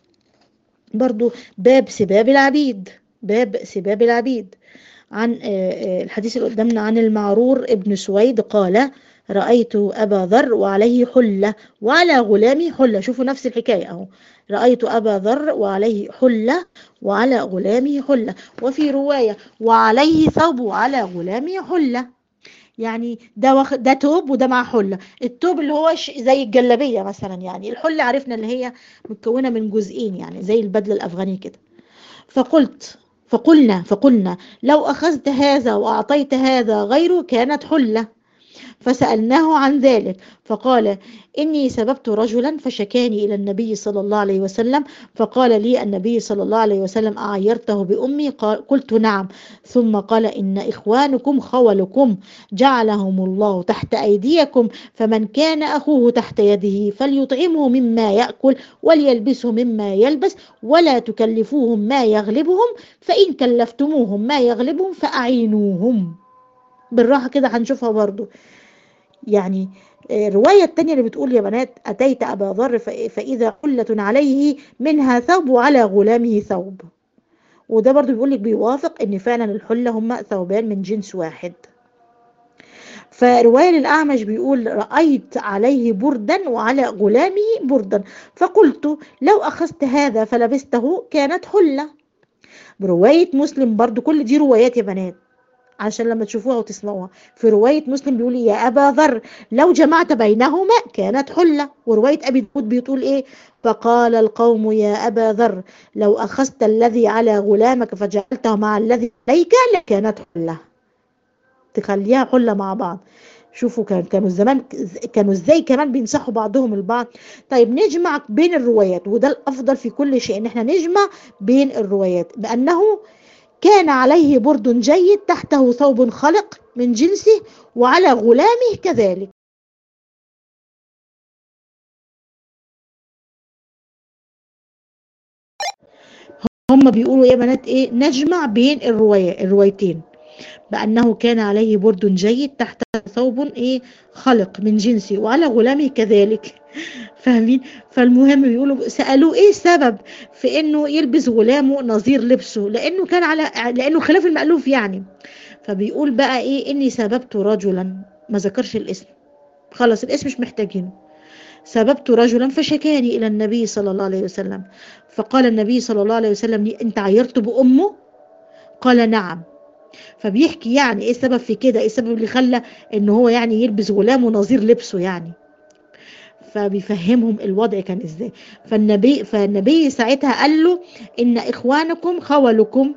برضو باب سباب العبيد باب سباب العبيد عن الحديث اللي قدامنا عن المعرور ابن سويد قال رأيت أبا ذر وعليه حلة وعلى غلامي حلة شوفوا نفس الحكاية أهو رأيت أبا ذر وعليه حلة وعلى غلامه حلة وفي رواية وعليه ثوب وعلى غلامه حلة يعني ده وخ... ده توب وده مع حله التوب اللي هو ش... زي الجلابيه مثلا يعني الحله عرفنا اللي هي متكونه من جزئين يعني زي البدله الافغاني كده فقلت فقلنا فقلنا لو اخذت هذا واعطيت هذا غيره كانت حله فسألناه عن ذلك فقال إني سببت رجلا فشكاني إلى النبي صلى الله عليه وسلم فقال لي النبي صلى الله عليه وسلم أعيرته بأمي قال قلت نعم ثم قال إن إخوانكم خولكم جعلهم الله تحت أيديكم فمن كان أخوه تحت يده فليطعمه مما يأكل وليلبسه مما يلبس ولا تكلفوهم ما يغلبهم فإن كلفتموهم ما يغلبهم فأعينوهم بالراحة كده هنشوفها برضو يعني الرواية التانية اللي بتقول يا بنات أتيت أبا ذر فإذا قلة عليه منها ثوب وعلى غلامه ثوب وده برضو بيقول لك بيوافق ان فعلا الحلة هم ثوبان من جنس واحد فرواية للأعمش بيقول رأيت عليه بردا وعلى غلامه بردا فقلت لو أخذت هذا فلبسته كانت حلة برواية مسلم برضو كل دي روايات يا بنات عشان لما تشوفوها وتسمعوها في رواية مسلم بيقول يا أبا ذر لو جمعت بينهما كانت حلة ورواية أبي داود بتقول إيه فقال القوم يا أبا ذر لو أخذت الذي على غلامك فجعلته مع الذي عليك لكانت حلة تخليها حلة مع بعض شوفوا كان كانوا زمان كانوا ازاي كمان بينصحوا بعضهم البعض طيب نجمع بين الروايات وده الافضل في كل شيء ان احنا نجمع بين الروايات بانه كان عليه برد جيد تحته ثوب خلق من جنسه وعلى غلامه كذلك هم بيقولوا يا بنات ايه نجمع بين الرواية الروايتين بأنه كان عليه برد جيد تحت ثوب ايه خلق من جنسه وعلى غلامه كذلك فاهمين فالمهم بيقولوا سألوه ايه السبب في انه يلبس غلامه نظير لبسه لانه كان على لانه خلاف المألوف يعني فبيقول بقى ايه اني سببت رجلا ما ذكرش الاسم خلاص الاسم مش محتاجينه سببت رجلا فشكاني الى النبي صلى الله عليه وسلم فقال النبي صلى الله عليه وسلم لي انت عيرت بامه قال نعم فبيحكي يعني ايه السبب في كده ايه السبب اللي خلى ان هو يعني يلبس غلامه نظير لبسه يعني فبيفهمهم الوضع كان ازاي فالنبي فالنبي ساعتها قال له ان اخوانكم خولكم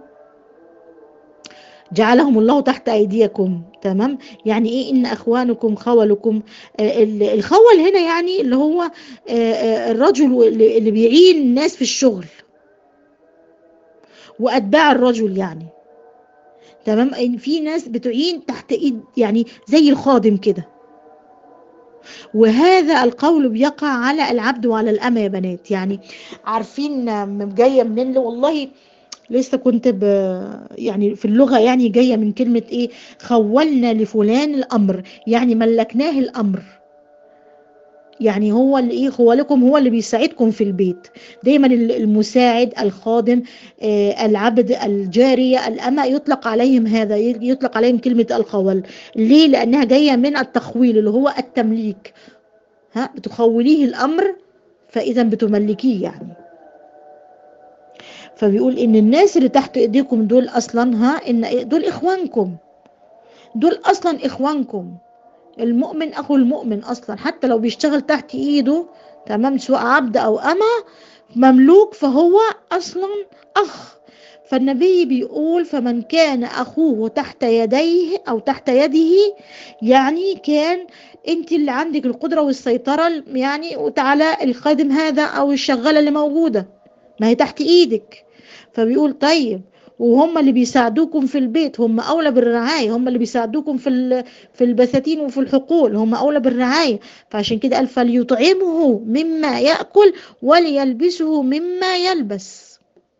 جعلهم الله تحت ايديكم تمام يعني ايه ان اخوانكم خولكم آه الخول هنا يعني اللي هو آه الرجل اللي بيعين الناس في الشغل واتباع الرجل يعني تمام في ناس بتعين تحت ايد يعني زي الخادم كده وهذا القول بيقع على العبد وعلى الأمة يا بنات يعني عارفين جاية منين والله لسه كنت ب يعني في اللغة يعني جاية من كلمة ايه خولنا لفلان الأمر يعني ملكناه الأمر يعني هو اللي ايه هو لكم هو اللي بيساعدكم في البيت دايما المساعد الخادم آه العبد الجارية الأمة يطلق عليهم هذا يطلق عليهم كلمة الخول ليه لأنها جاية من التخويل اللي هو التمليك ها بتخوليه الأمر فإذا بتملكيه يعني فبيقول إن الناس اللي تحت إيديكم دول أصلا ها إن دول إخوانكم دول أصلا إخوانكم المؤمن اخو المؤمن اصلا حتى لو بيشتغل تحت ايده تمام سواء عبد او اما مملوك فهو اصلا اخ فالنبي بيقول فمن كان اخوه تحت يديه او تحت يده يعني كان انت اللي عندك القدره والسيطره يعني وتعالى الخادم هذا او الشغاله اللي موجوده ما هي تحت ايدك فبيقول طيب وهم اللي بيساعدوكم في البيت هم اولى بالرعايه هم اللي بيساعدوكم في في البساتين وفي الحقول هم اولى بالرعايه فعشان كده قال فليطعمه مما ياكل وليلبسه مما يلبس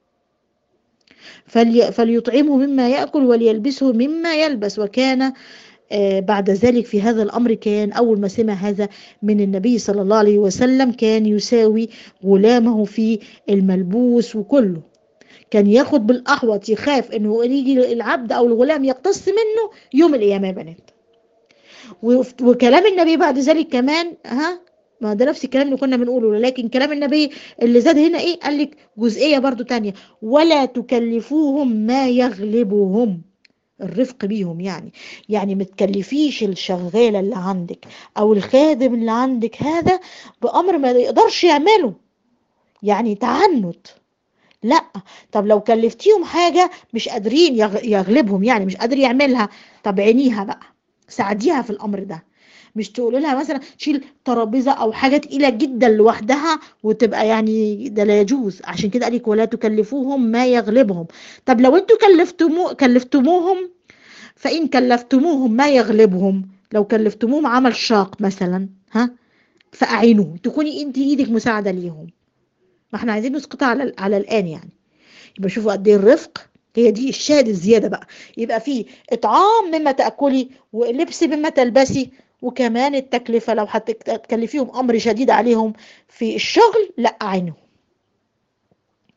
فلي فليطعمه مما ياكل وليلبسه مما يلبس وكان آه بعد ذلك في هذا الأمر كان أول ما سمع هذا من النبي صلى الله عليه وسلم كان يساوي غلامه في الملبوس وكله كان ياخد بالاحوط يخاف انه يجي العبد او الغلام يقتص منه يوم القيامه يا بنات وكلام النبي بعد ذلك كمان ها ما ده نفس الكلام اللي كنا بنقوله لكن كلام النبي اللي زاد هنا ايه قال لك جزئيه برضو تانية ولا تكلفوهم ما يغلبهم الرفق بيهم يعني يعني ما تكلفيش الشغاله اللي عندك او الخادم اللي عندك هذا بامر ما يقدرش يعمله يعني تعنت لا طب لو كلفتيهم حاجة مش قادرين يغلبهم يعني مش قادر يعملها طب عينيها بقى ساعديها في الأمر ده مش تقول لها مثلا تشيل ترابيزه او حاجه تقيله جدا لوحدها وتبقى يعني ده لا يجوز عشان كده قالك ولا تكلفوهم ما يغلبهم طب لو انتوا كلفتمو كلفتموهم فان كلفتموهم ما يغلبهم لو كلفتموهم عمل شاق مثلا ها فاعينوا تكوني انت ايدك مساعده ليهم ما احنا عايزين نسقطها على على الان يعني يبقى شوفوا قد ايه الرفق هي دي الشاهد الزياده بقى يبقى في اطعام مما تاكلي ولبس مما تلبسي وكمان التكلفه لو هتكلفيهم امر شديد عليهم في الشغل لا عينهم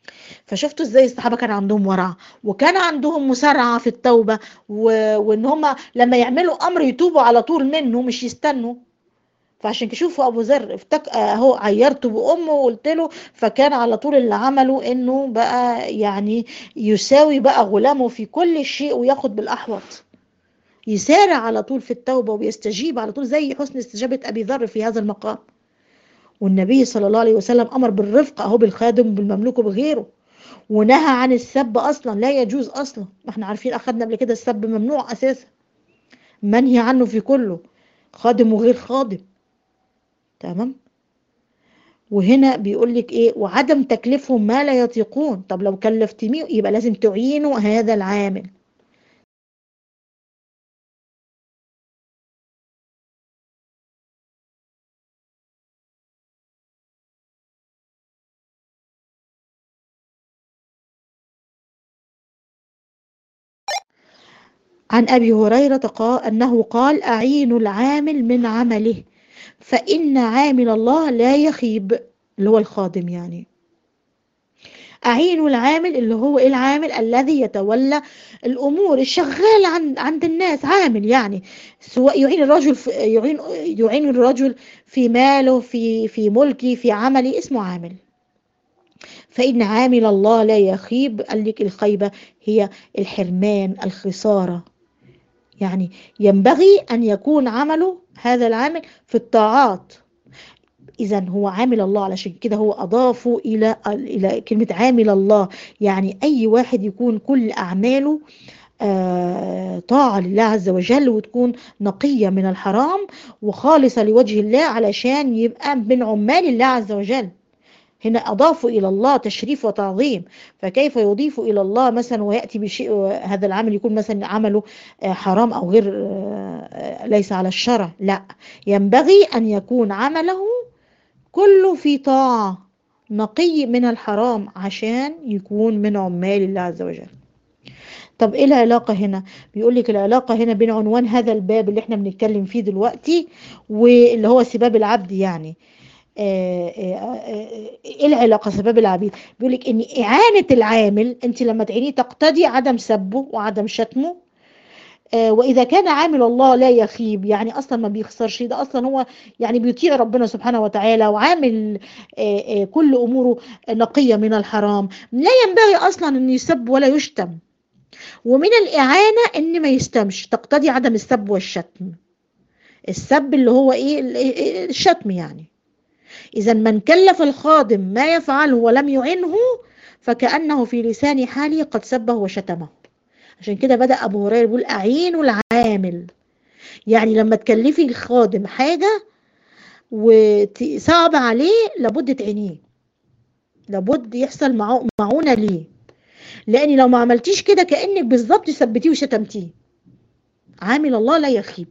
فشفتوا ازاي الصحابه كان عندهم ورع وكان عندهم مسارعه في التوبه و... وان هم لما يعملوا امر يتوبوا على طول منه مش يستنوا فعشان تشوفوا ابو ذر افتك اهو عيرته بامه وقلت له فكان على طول اللي عمله انه بقى يعني يساوي بقى غلامه في كل شيء وياخد بالاحوط يسارع على طول في التوبه ويستجيب على طول زي حسن استجابه ابي ذر في هذا المقام والنبي صلى الله عليه وسلم امر بالرفق اهو بالخادم وبالمملوك وبغيره ونهى عن السب اصلا لا يجوز اصلا ما احنا عارفين اخذنا قبل كده السب ممنوع اساسا منهي عنه في كله خادم وغير خادم تمام وهنا بيقول لك ايه وعدم تكليفهم ما لا يطيقون طب لو كلفتميه يبقى لازم تعينوا هذا العامل عن أبي هريرة قال أنه قال أعينوا العامل من عمله فإن عامل الله لا يخيب اللي هو الخادم يعني أعينوا العامل اللي هو إيه العامل الذي يتولى الأمور الشغال عند عند الناس عامل يعني سواء يعين الرجل في يعين يعين الرجل في ماله في في ملكه في عمله اسمه عامل فإن عامل الله لا يخيب قال لك الخيبة هي الحرمان الخسارة يعني ينبغي أن يكون عمله هذا العامل في الطاعات إذا هو عامل الله علشان كده هو أضافه إلى إلى كلمة عامل الله يعني أي واحد يكون كل أعماله آه طاعة لله عز وجل وتكون نقية من الحرام وخالصة لوجه الله علشان يبقى من عمال الله عز وجل هنا أضافوا إلى الله تشريف وتعظيم فكيف يضيف إلى الله مثلا ويأتي بشيء هذا العمل يكون مثلا عمله حرام أو غير ليس على الشرع لا ينبغي أن يكون عمله كله في طاعة نقي من الحرام عشان يكون من عمال الله عز وجل طب ايه العلاقة هنا بيقول لك العلاقة هنا بين عنوان هذا الباب اللي احنا بنتكلم فيه دلوقتي واللي هو سباب العبد يعني ايه العلاقه سبب العبيد بيقول لك ان اعانه العامل انت لما تعينيه تقتضي عدم سبه وعدم شتمه واذا كان عامل الله لا يخيب يعني اصلا ما بيخسرش ده اصلا هو يعني بيطيع ربنا سبحانه وتعالى وعامل كل اموره نقيه من الحرام لا ينبغي اصلا ان يسب ولا يشتم ومن الاعانه ان ما يستمش تقتضي عدم السب والشتم السب اللي هو ايه الشتم يعني إذا من كلف الخادم ما يفعله ولم يعنه فكأنه في لسان حاله قد سبه وشتمه عشان كده بدأ أبو هريرة يقول أعينوا العامل يعني لما تكلفي الخادم حاجة وصعب عليه لابد تعينيه لابد يحصل معونة ليه لأن لو ما عملتيش كده كأنك بالظبط ثبتيه وشتمتيه عامل الله لا يخيب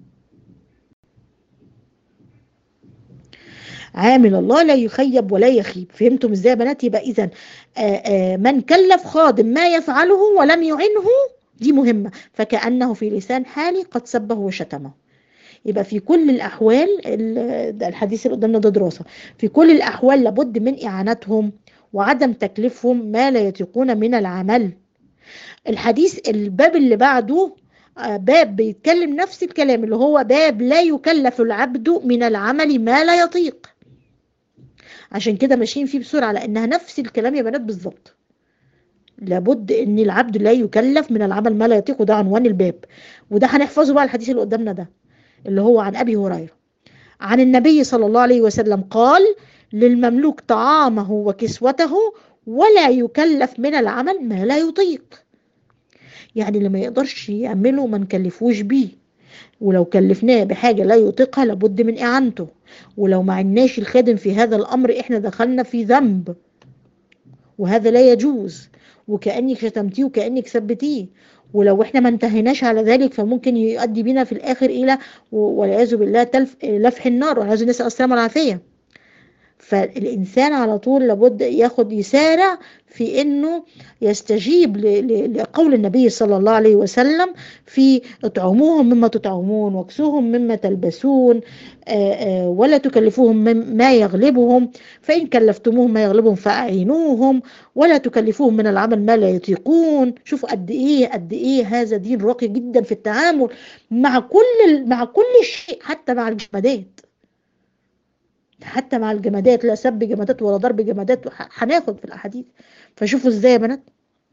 عامل الله لا يخيب ولا يخيب فهمتم ازاي يا بنات يبقى اذا من كلف خادم ما يفعله ولم يعنه دي مهمة فكأنه في لسان حالي قد سبه وشتمه يبقى في كل الأحوال الحديث اللي قدامنا ده دراسة في كل الأحوال لابد من إعانتهم وعدم تكليفهم ما لا يطيقون من العمل الحديث الباب اللي بعده باب بيتكلم نفس الكلام اللي هو باب لا يكلف العبد من العمل ما لا يطيق عشان كده ماشيين فيه بسرعة لأنها نفس الكلام يا بنات بالظبط لابد ان العبد لا يكلف من العمل ما لا يطيق وده عنوان الباب وده هنحفظه بقى الحديث اللي قدامنا ده اللي هو عن ابي هريره عن النبي صلى الله عليه وسلم قال للمملوك طعامه وكسوته ولا يكلف من العمل ما لا يطيق يعني اللي ما يقدرش يعمله ما نكلفوش بيه ولو كلفناه بحاجة لا يطيقها لابد من إعانته ولو ما عناش الخادم في هذا الأمر إحنا دخلنا في ذنب وهذا لا يجوز وكأنك شتمتيه وكأنك سبتيه ولو احنا ما انتهيناش على ذلك فممكن يؤدي بنا في الآخر إلى والعياذ بالله تلف لفح النار والعياذ نسأل السلامة والعافية فالإنسان على طول لابد ياخد يسارع في أنه يستجيب لقول النبي صلى الله عليه وسلم في اطعموهم مما تطعمون واكسوهم مما تلبسون ولا تكلفوهم ما يغلبهم فإن كلفتموهم ما يغلبهم فأعينوهم ولا تكلفوهم من العمل ما لا يطيقون شوفوا قد إيه قد إيه هذا دين راقي جدا في التعامل مع كل مع كل شيء حتى مع الجمادات حتى مع الجمادات لا سب جمادات ولا ضرب جمادات هناخد في الاحاديث فشوفوا ازاي يا بنات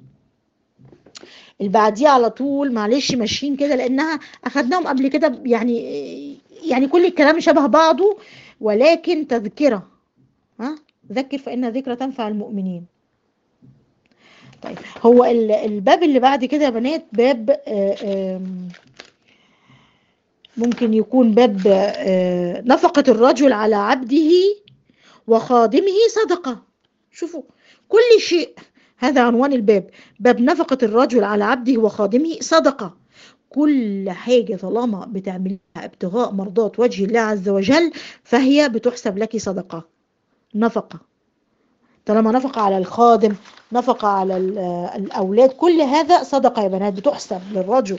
اللي بعديه على طول معلش ماشيين كده لانها اخدناهم قبل كده يعني يعني كل الكلام شبه بعضه ولكن تذكره ها ذكر فان ذكرى تنفع المؤمنين طيب هو الباب اللي بعد كده يا بنات باب ممكن يكون باب نفقة الرجل على عبده وخادمه صدقة شوفوا كل شيء هذا عنوان الباب باب نفقة الرجل على عبده وخادمه صدقة كل حاجة طالما بتعملها ابتغاء مرضات وجه الله عز وجل فهي بتحسب لك صدقة نفقة طالما نفقة على الخادم نفقة على الأولاد كل هذا صدقة يا بنات بتحسب للرجل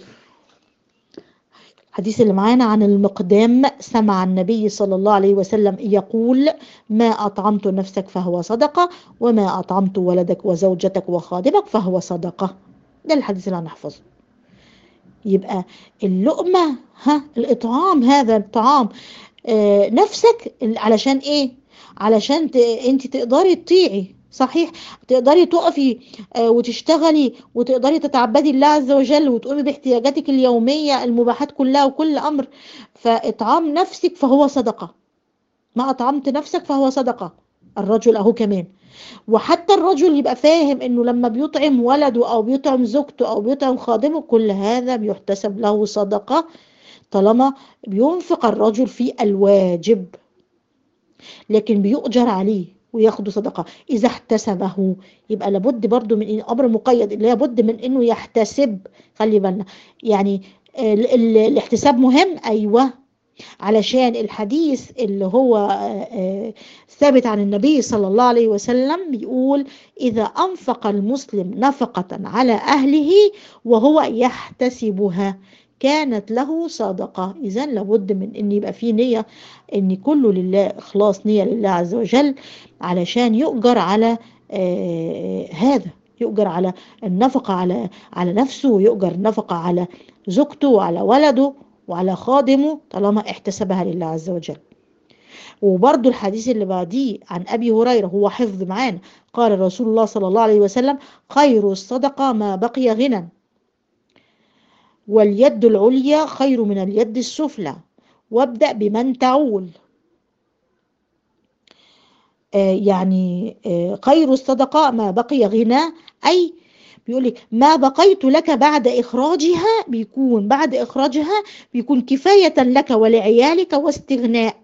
الحديث اللي معانا عن المقدام سمع النبي صلى الله عليه وسلم يقول ما أطعمت نفسك فهو صدقة وما أطعمت ولدك وزوجتك وخادمك فهو صدقة ده الحديث اللي هنحفظه يبقى اللقمة ها الإطعام هذا الطعام آه نفسك علشان إيه علشان انت تقدري تطيعي صحيح تقدري تقفي وتشتغلي وتقدري تتعبدي الله عز وجل وتقومي باحتياجاتك اليومية المباحات كلها وكل أمر فإطعام نفسك فهو صدقة ما أطعمت نفسك فهو صدقة الرجل أهو كمان وحتى الرجل يبقى فاهم انه لما بيطعم ولده او بيطعم زوجته او بيطعم خادمه كل هذا بيحتسب له صدقة طالما بينفق الرجل في الواجب لكن بيؤجر عليه وياخدوا صدقة إذا احتسبه يبقى لابد برضو من أمر مقيد اللي لابد من إنه يحتسب خلي بالنا يعني ال ال الاحتساب مهم أيوة علشان الحديث اللي هو ثابت عن النبي صلى الله عليه وسلم بيقول إذا أنفق المسلم نفقة على أهله وهو يحتسبها كانت له صدقة إذا لابد من أن يبقى فيه نية أن كله لله إخلاص نية لله عز وجل علشان يؤجر على آه هذا يؤجر على النفقة على على نفسه ويؤجر النفقة على زوجته وعلى ولده وعلى خادمه طالما احتسبها لله عز وجل وبرضو الحديث اللي بعديه عن أبي هريرة هو حفظ معانا قال رسول الله صلى الله عليه وسلم خير الصدقة ما بقي غنى واليد العليا خير من اليد السفلى وابدأ بمن تعول آه يعني آه خير الصدقة ما بقي غنى أي بيقول لك ما بقيت لك بعد إخراجها بيكون بعد إخراجها بيكون كفاية لك ولعيالك واستغناء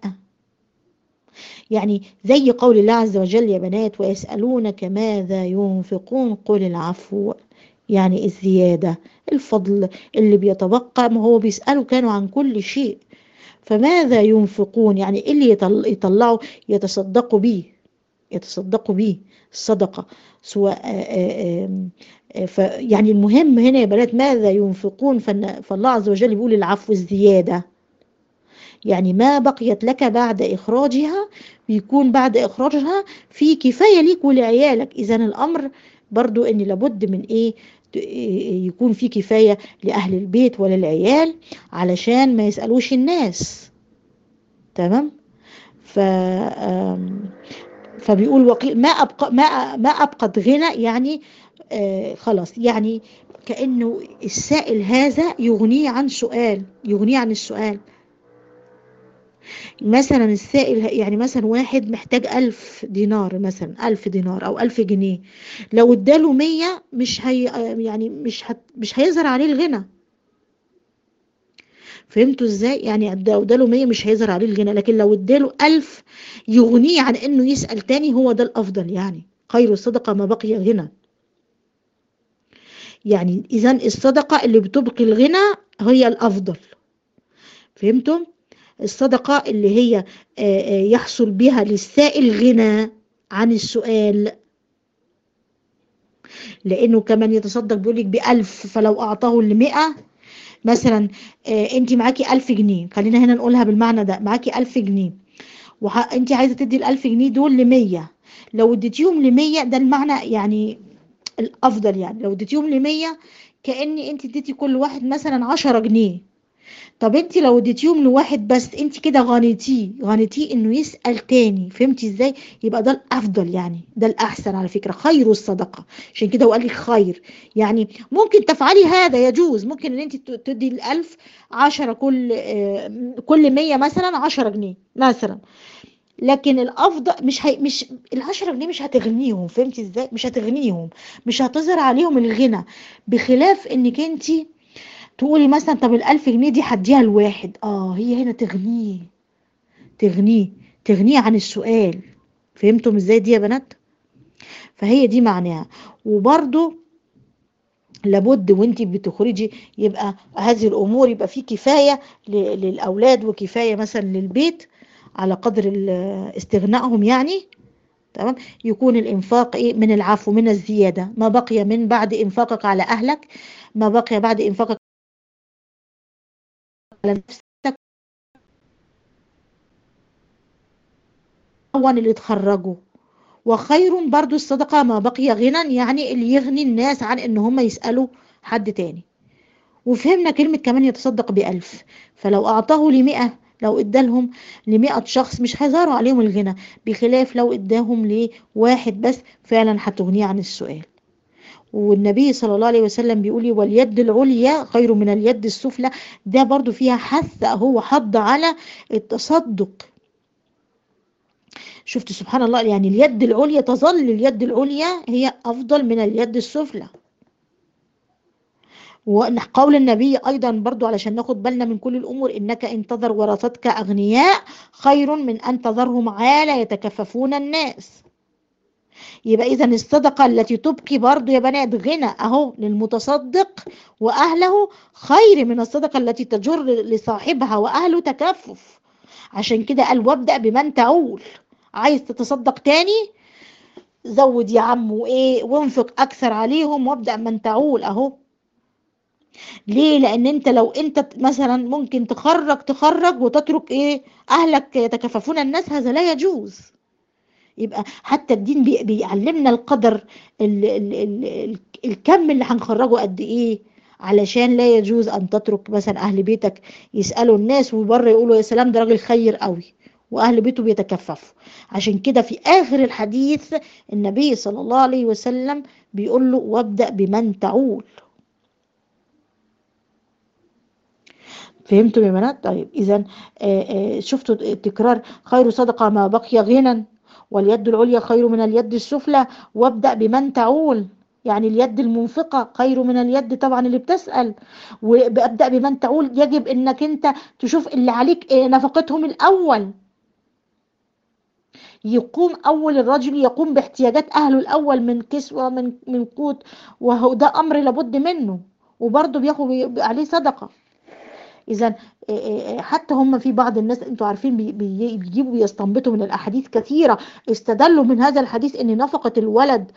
يعني زي قول الله عز وجل يا بنات ويسألونك ماذا ينفقون قل العفو يعني الزيادة الفضل اللي بيتبقى ما هو بيسألوا كانوا عن كل شيء فماذا ينفقون يعني إيه اللي يطل يطلعوا يتصدقوا به يتصدقوا به الصدقة سواء ف يعني المهم هنا يا بنات ماذا ينفقون فالله عز وجل بيقول العفو الزيادة يعني ما بقيت لك بعد إخراجها بيكون بعد إخراجها في كفاية ليك ولعيالك إذا الأمر برضو ان لابد من ايه يكون في كفاية لأهل البيت وللعيال علشان ما يسألوش الناس تمام ف فبيقول وقيل ما أبقى ما ما أبقت غنى يعني آه خلاص يعني كأنه السائل هذا يغنيه عن سؤال يغنيه عن السؤال مثلا السائل يعني مثلا واحد محتاج ألف دينار مثلا ألف دينار أو ألف جنيه لو اداله مية مش هي يعني مش هت مش هيظهر عليه الغنى فهمتوا ازاي يعني لو اداله مية مش هيظهر عليه الغنى لكن لو اداله ألف يغنيه عن انه يسأل تاني هو ده الأفضل يعني خير الصدقة ما بقي غنى يعني إذا الصدقة اللي بتبقي الغنى هي الأفضل فهمتم؟ الصدقة اللي هي يحصل بها للسائل غنى عن السؤال لأنه كمان يتصدق بيقولك بألف فلو أعطاه لمئة مثلا انت معاكي ألف جنيه خلينا هنا نقولها بالمعنى ده معاكي ألف جنيه وانت عايزة تدي الألف جنيه دول لمية لو اديتيهم لمية ده المعنى يعني الأفضل يعني لو اديتيهم لمية كأن انت اديتي كل واحد مثلا عشرة جنيه طب انت لو اديتيهم لواحد بس انت كده غنيتيه غنيتيه انه يسأل تاني فهمتي ازاي يبقى ده الافضل يعني ده الاحسن على فكرة خير الصدقة عشان كده هو قال لك خير يعني ممكن تفعلي هذا يجوز ممكن ان انت تدي الالف عشرة كل اه كل مية مثلا عشرة جنيه مثلا لكن الافضل مش هي مش العشرة جنيه مش هتغنيهم فهمتي ازاي مش هتغنيهم مش هتظهر عليهم الغنى بخلاف انك انتي تقولي مثلا طب الألف جنيه دي هديها لواحد اه هي هنا تغنيه تغنيه تغنيه عن السؤال فهمتم ازاي دي يا بنات فهي دي معناها وبرضو لابد وانت بتخرجي يبقى هذه الامور يبقى في كفايه للاولاد وكفايه مثلا للبيت على قدر استغنائهم يعني تمام يكون الانفاق ايه من العفو من الزياده ما بقي من بعد انفاقك على اهلك ما بقي بعد انفاقك على نفسك هو اللي اتخرجوا وخير برضو الصدقة ما بقي غنى يعني اللي يغني الناس عن ان هم يسألوا حد تاني وفهمنا كلمة كمان يتصدق بألف فلو أعطاه لمئة لو ادالهم لمئة شخص مش هيظهروا عليهم الغنى بخلاف لو اداهم لواحد بس فعلا هتغنيه عن السؤال والنبي صلى الله عليه وسلم بيقول واليد العليا خير من اليد السفلى ده برضو فيها حث هو حض على التصدق شفت سبحان الله يعني اليد العليا تظل اليد العليا هي أفضل من اليد السفلى وقول النبي أيضا برضو علشان ناخد بالنا من كل الأمور إنك انتظر ورثتك أغنياء خير من أن تذرهم عالة يتكففون الناس يبقى إذا الصدقة التي تبقي برضو يا بنات غنى أهو للمتصدق وأهله خير من الصدقة التي تجر لصاحبها وأهله تكفف عشان كده قال وابدأ بمن تعول عايز تتصدق تاني زود يا عم وايه وانفق اكثر عليهم وابدا من تعول اهو ليه لان انت لو انت مثلا ممكن تخرج تخرج وتترك ايه اهلك يتكففون الناس هذا لا يجوز يبقى حتى الدين بيعلمنا القدر ال ال ال الكم اللي هنخرجه قد ايه علشان لا يجوز ان تترك مثلا اهل بيتك يسالوا الناس وبره يقولوا يا سلام ده راجل خير قوي واهل بيته بيتكففوا عشان كده في اخر الحديث النبي صلى الله عليه وسلم بيقول له وابدا بمن تعول فهمتم يا بنات طيب اذا شفتوا التكرار خير صدقه ما بقي غنى واليد العليا خير من اليد السفلى وابدا بمن تعول يعني اليد المنفقة خير من اليد طبعا اللي بتسأل وابدأ بمن تعول يجب انك انت تشوف اللي عليك نفقتهم الاول يقوم اول الرجل يقوم باحتياجات اهله الاول من كسوة من من قوت وهو ده امر لابد منه وبرضه بياخد عليه صدقة اذا حتى هم في بعض الناس انتوا عارفين بيجيبوا بيستنبطوا من الاحاديث كثيره استدلوا من هذا الحديث ان نفقه الولد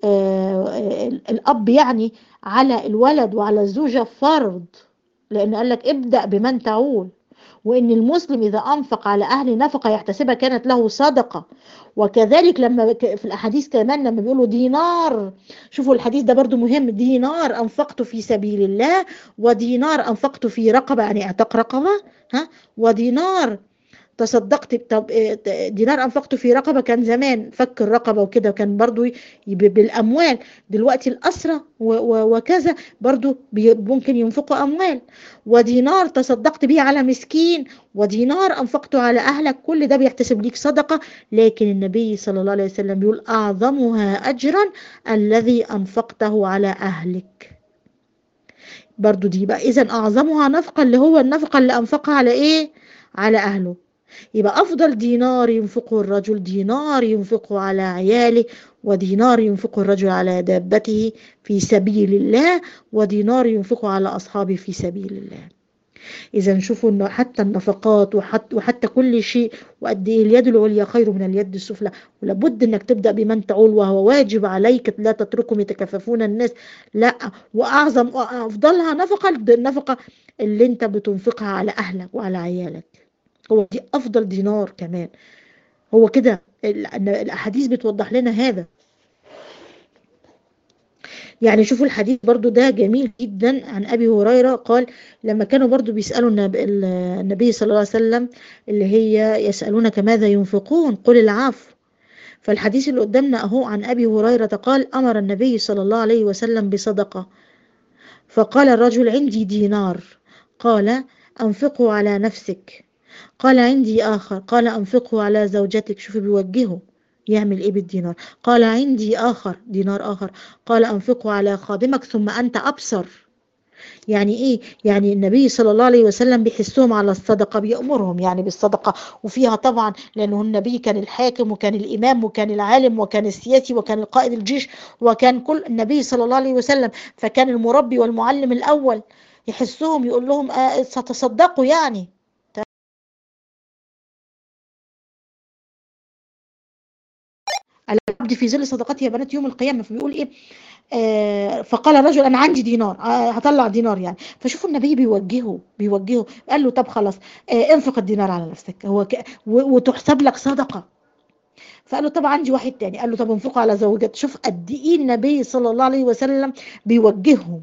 الاب يعني على الولد وعلى الزوجه فرض لان قال لك ابدا بمن تعول وان المسلم اذا انفق على اهل نفقه يحتسبها كانت له صدقه وكذلك لما في الاحاديث كمان لما بيقولوا دينار شوفوا الحديث ده برضو مهم دينار انفقت في سبيل الله ودينار انفقت في رقبه يعني اعتق رقبه ها ودينار تصدقت طب دينار انفقت في رقبه كان زمان فك الرقبه وكده كان برضو بالاموال دلوقتي الاسرى وكذا برضو ممكن ينفقوا اموال ودينار تصدقت به على مسكين ودينار انفقته على اهلك كل ده بيحتسب ليك صدقه لكن النبي صلى الله عليه وسلم بيقول اعظمها اجرا الذي انفقته على اهلك برضو دي بقى اذا اعظمها نفقه اللي هو النفقه اللي انفقها على ايه على اهله يبقى أفضل دينار ينفقه الرجل دينار ينفقه على عياله ودينار ينفقه الرجل على دابته في سبيل الله ودينار ينفقه على أصحابه في سبيل الله إذا شوفوا إنه حتى النفقات وحتى, وحتى كل شيء وقد إيه اليد العليا خير من اليد السفلى ولابد إنك تبدأ بمن تعول وهو واجب عليك لا تتركهم يتكففون الناس لا وأعظم وأفضلها نفقة النفقة اللي أنت بتنفقها على أهلك وعلى عيالك هو دي أفضل دينار كمان هو كده الأحاديث بتوضح لنا هذا يعني شوفوا الحديث برضو ده جميل جدا عن أبي هريرة قال لما كانوا برضو بيسألوا النبي صلى الله عليه وسلم اللي هي يسألونك ماذا ينفقون قل العفو فالحديث اللي قدامنا أهو عن أبي هريرة قال أمر النبي صلى الله عليه وسلم بصدقة فقال الرجل عندي دينار قال أنفقه على نفسك قال عندي آخر قال أنفقه على زوجتك شوفي بيوجهه يعمل ايه بالدينار قال عندي اخر دينار اخر قال انفقه على خادمك ثم انت ابصر يعني ايه يعني النبي صلى الله عليه وسلم بيحسهم على الصدقة بيأمرهم يعني بالصدقة وفيها طبعا لأنه النبي كان الحاكم وكان الإمام وكان العالم وكان السياسي وكان القائد الجيش وكان كل النبي صلى الله عليه وسلم فكان المربي والمعلم الأول يحسهم يقول لهم آه ستصدقوا يعني العبد في ظل صدقته يا بنات يوم القيامه فبيقول ايه آه فقال الرجل انا عندي دينار آه هطلع دينار يعني فشوفوا النبي بيوجهه بيوجهه قال له طب خلاص آه انفق الدينار على نفسك هو ك... وتحسب لك صدقه فقال له طب عندي واحد تاني قال له طب انفقه على زوجته شوف قد ايه النبي صلى الله عليه وسلم بيوجههم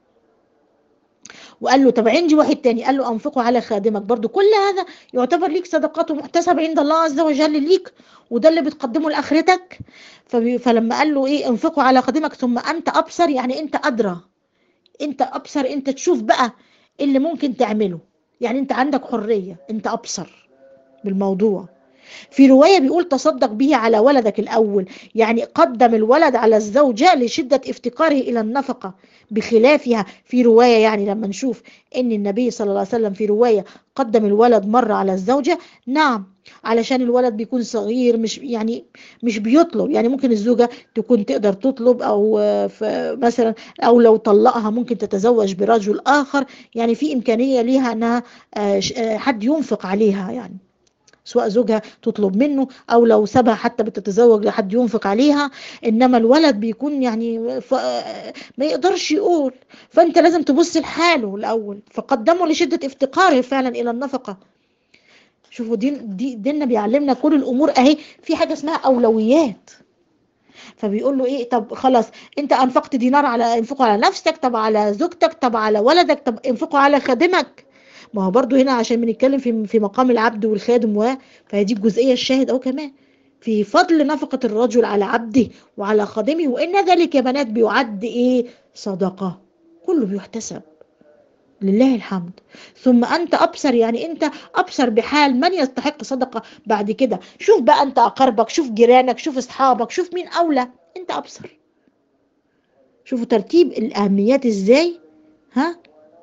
وقال له طب عندي واحد تاني قال له انفقه على خادمك برضو كل هذا يعتبر ليك صدقات ومحتسب عند الله عز وجل ليك وده اللي بتقدمه لاخرتك فلما قال له ايه انفقه على خادمك ثم انت ابصر يعني انت ادرى انت ابصر انت تشوف بقى اللي ممكن تعمله يعني انت عندك حرية انت ابصر بالموضوع في رواية بيقول تصدق به على ولدك الأول يعني قدم الولد على الزوجة لشدة افتقاره إلى النفقة بخلافها في رواية يعني لما نشوف أن النبي صلى الله عليه وسلم في رواية قدم الولد مرة على الزوجة نعم علشان الولد بيكون صغير مش يعني مش بيطلب يعني ممكن الزوجة تكون تقدر تطلب أو مثلا أو لو طلقها ممكن تتزوج برجل آخر يعني في إمكانية ليها أنها حد ينفق عليها يعني سواء زوجها تطلب منه او لو سابها حتى بتتزوج لحد ينفق عليها انما الولد بيكون يعني ف... ما يقدرش يقول فانت لازم تبص لحاله الاول فقدمه لشده افتقاره فعلا الى النفقه شوفوا دين دي ديننا بيعلمنا كل الامور اهي في حاجه اسمها اولويات فبيقول له ايه طب خلاص انت انفقت دينار على انفقه على نفسك طب على زوجتك طب على ولدك طب انفقه على خادمك ما هو برضو هنا عشان بنتكلم في في مقام العبد والخادم و فهذه الجزئيه الشاهد اهو كمان في فضل نفقة الرجل على عبده وعلى خادمه وإن ذلك يا بنات بيعد إيه صدقة كله بيحتسب لله الحمد ثم أنت أبصر يعني أنت أبصر بحال من يستحق صدقة بعد كده شوف بقى أنت أقربك شوف جيرانك شوف أصحابك شوف مين أولى أنت أبصر شوفوا ترتيب الأهميات إزاي ها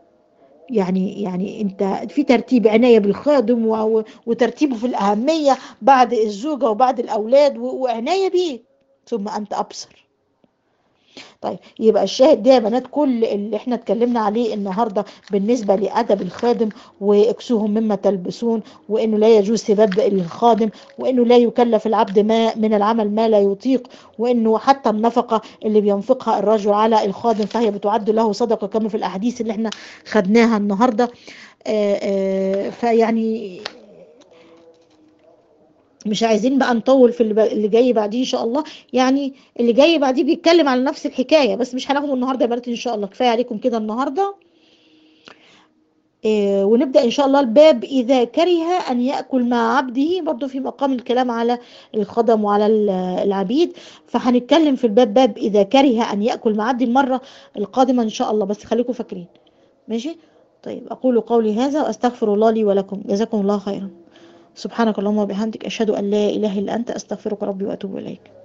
يعني يعني انت في ترتيب عنايه بالخادم وترتيبه في الاهميه بعد الزوجه وبعد الاولاد وعنايه بيه ثم انت ابصر طيب يبقى الشاهد ده يا بنات كل اللي احنا اتكلمنا عليه النهارده بالنسبه لادب الخادم واكسوهم مما تلبسون وانه لا يجوز سباب الخادم وانه لا يكلف العبد ما من العمل ما لا يطيق وانه حتى النفقه اللي بينفقها الرجل على الخادم فهي بتعد له صدقه كما في الاحاديث اللي احنا خدناها النهارده آآ آآ فيعني مش عايزين بقى نطول في اللي جاي بعديه ان شاء الله يعني اللي جاي بعديه بيتكلم على نفس الحكايه بس مش هناخده النهارده يا بنات ان شاء الله كفايه عليكم كده النهارده إيه ونبدا ان شاء الله الباب اذا كره ان ياكل مع عبده برضو في مقام الكلام على الخدم وعلى العبيد فهنتكلم في الباب باب اذا كره ان ياكل مع عبده المره القادمه ان شاء الله بس خليكم فاكرين ماشي طيب اقول قولي هذا واستغفر الله لي ولكم جزاكم الله خيرا سبحانك اللهم وبحمدك أشهد أن لا إله إلا أنت أستغفرك ربي وأتوب إليك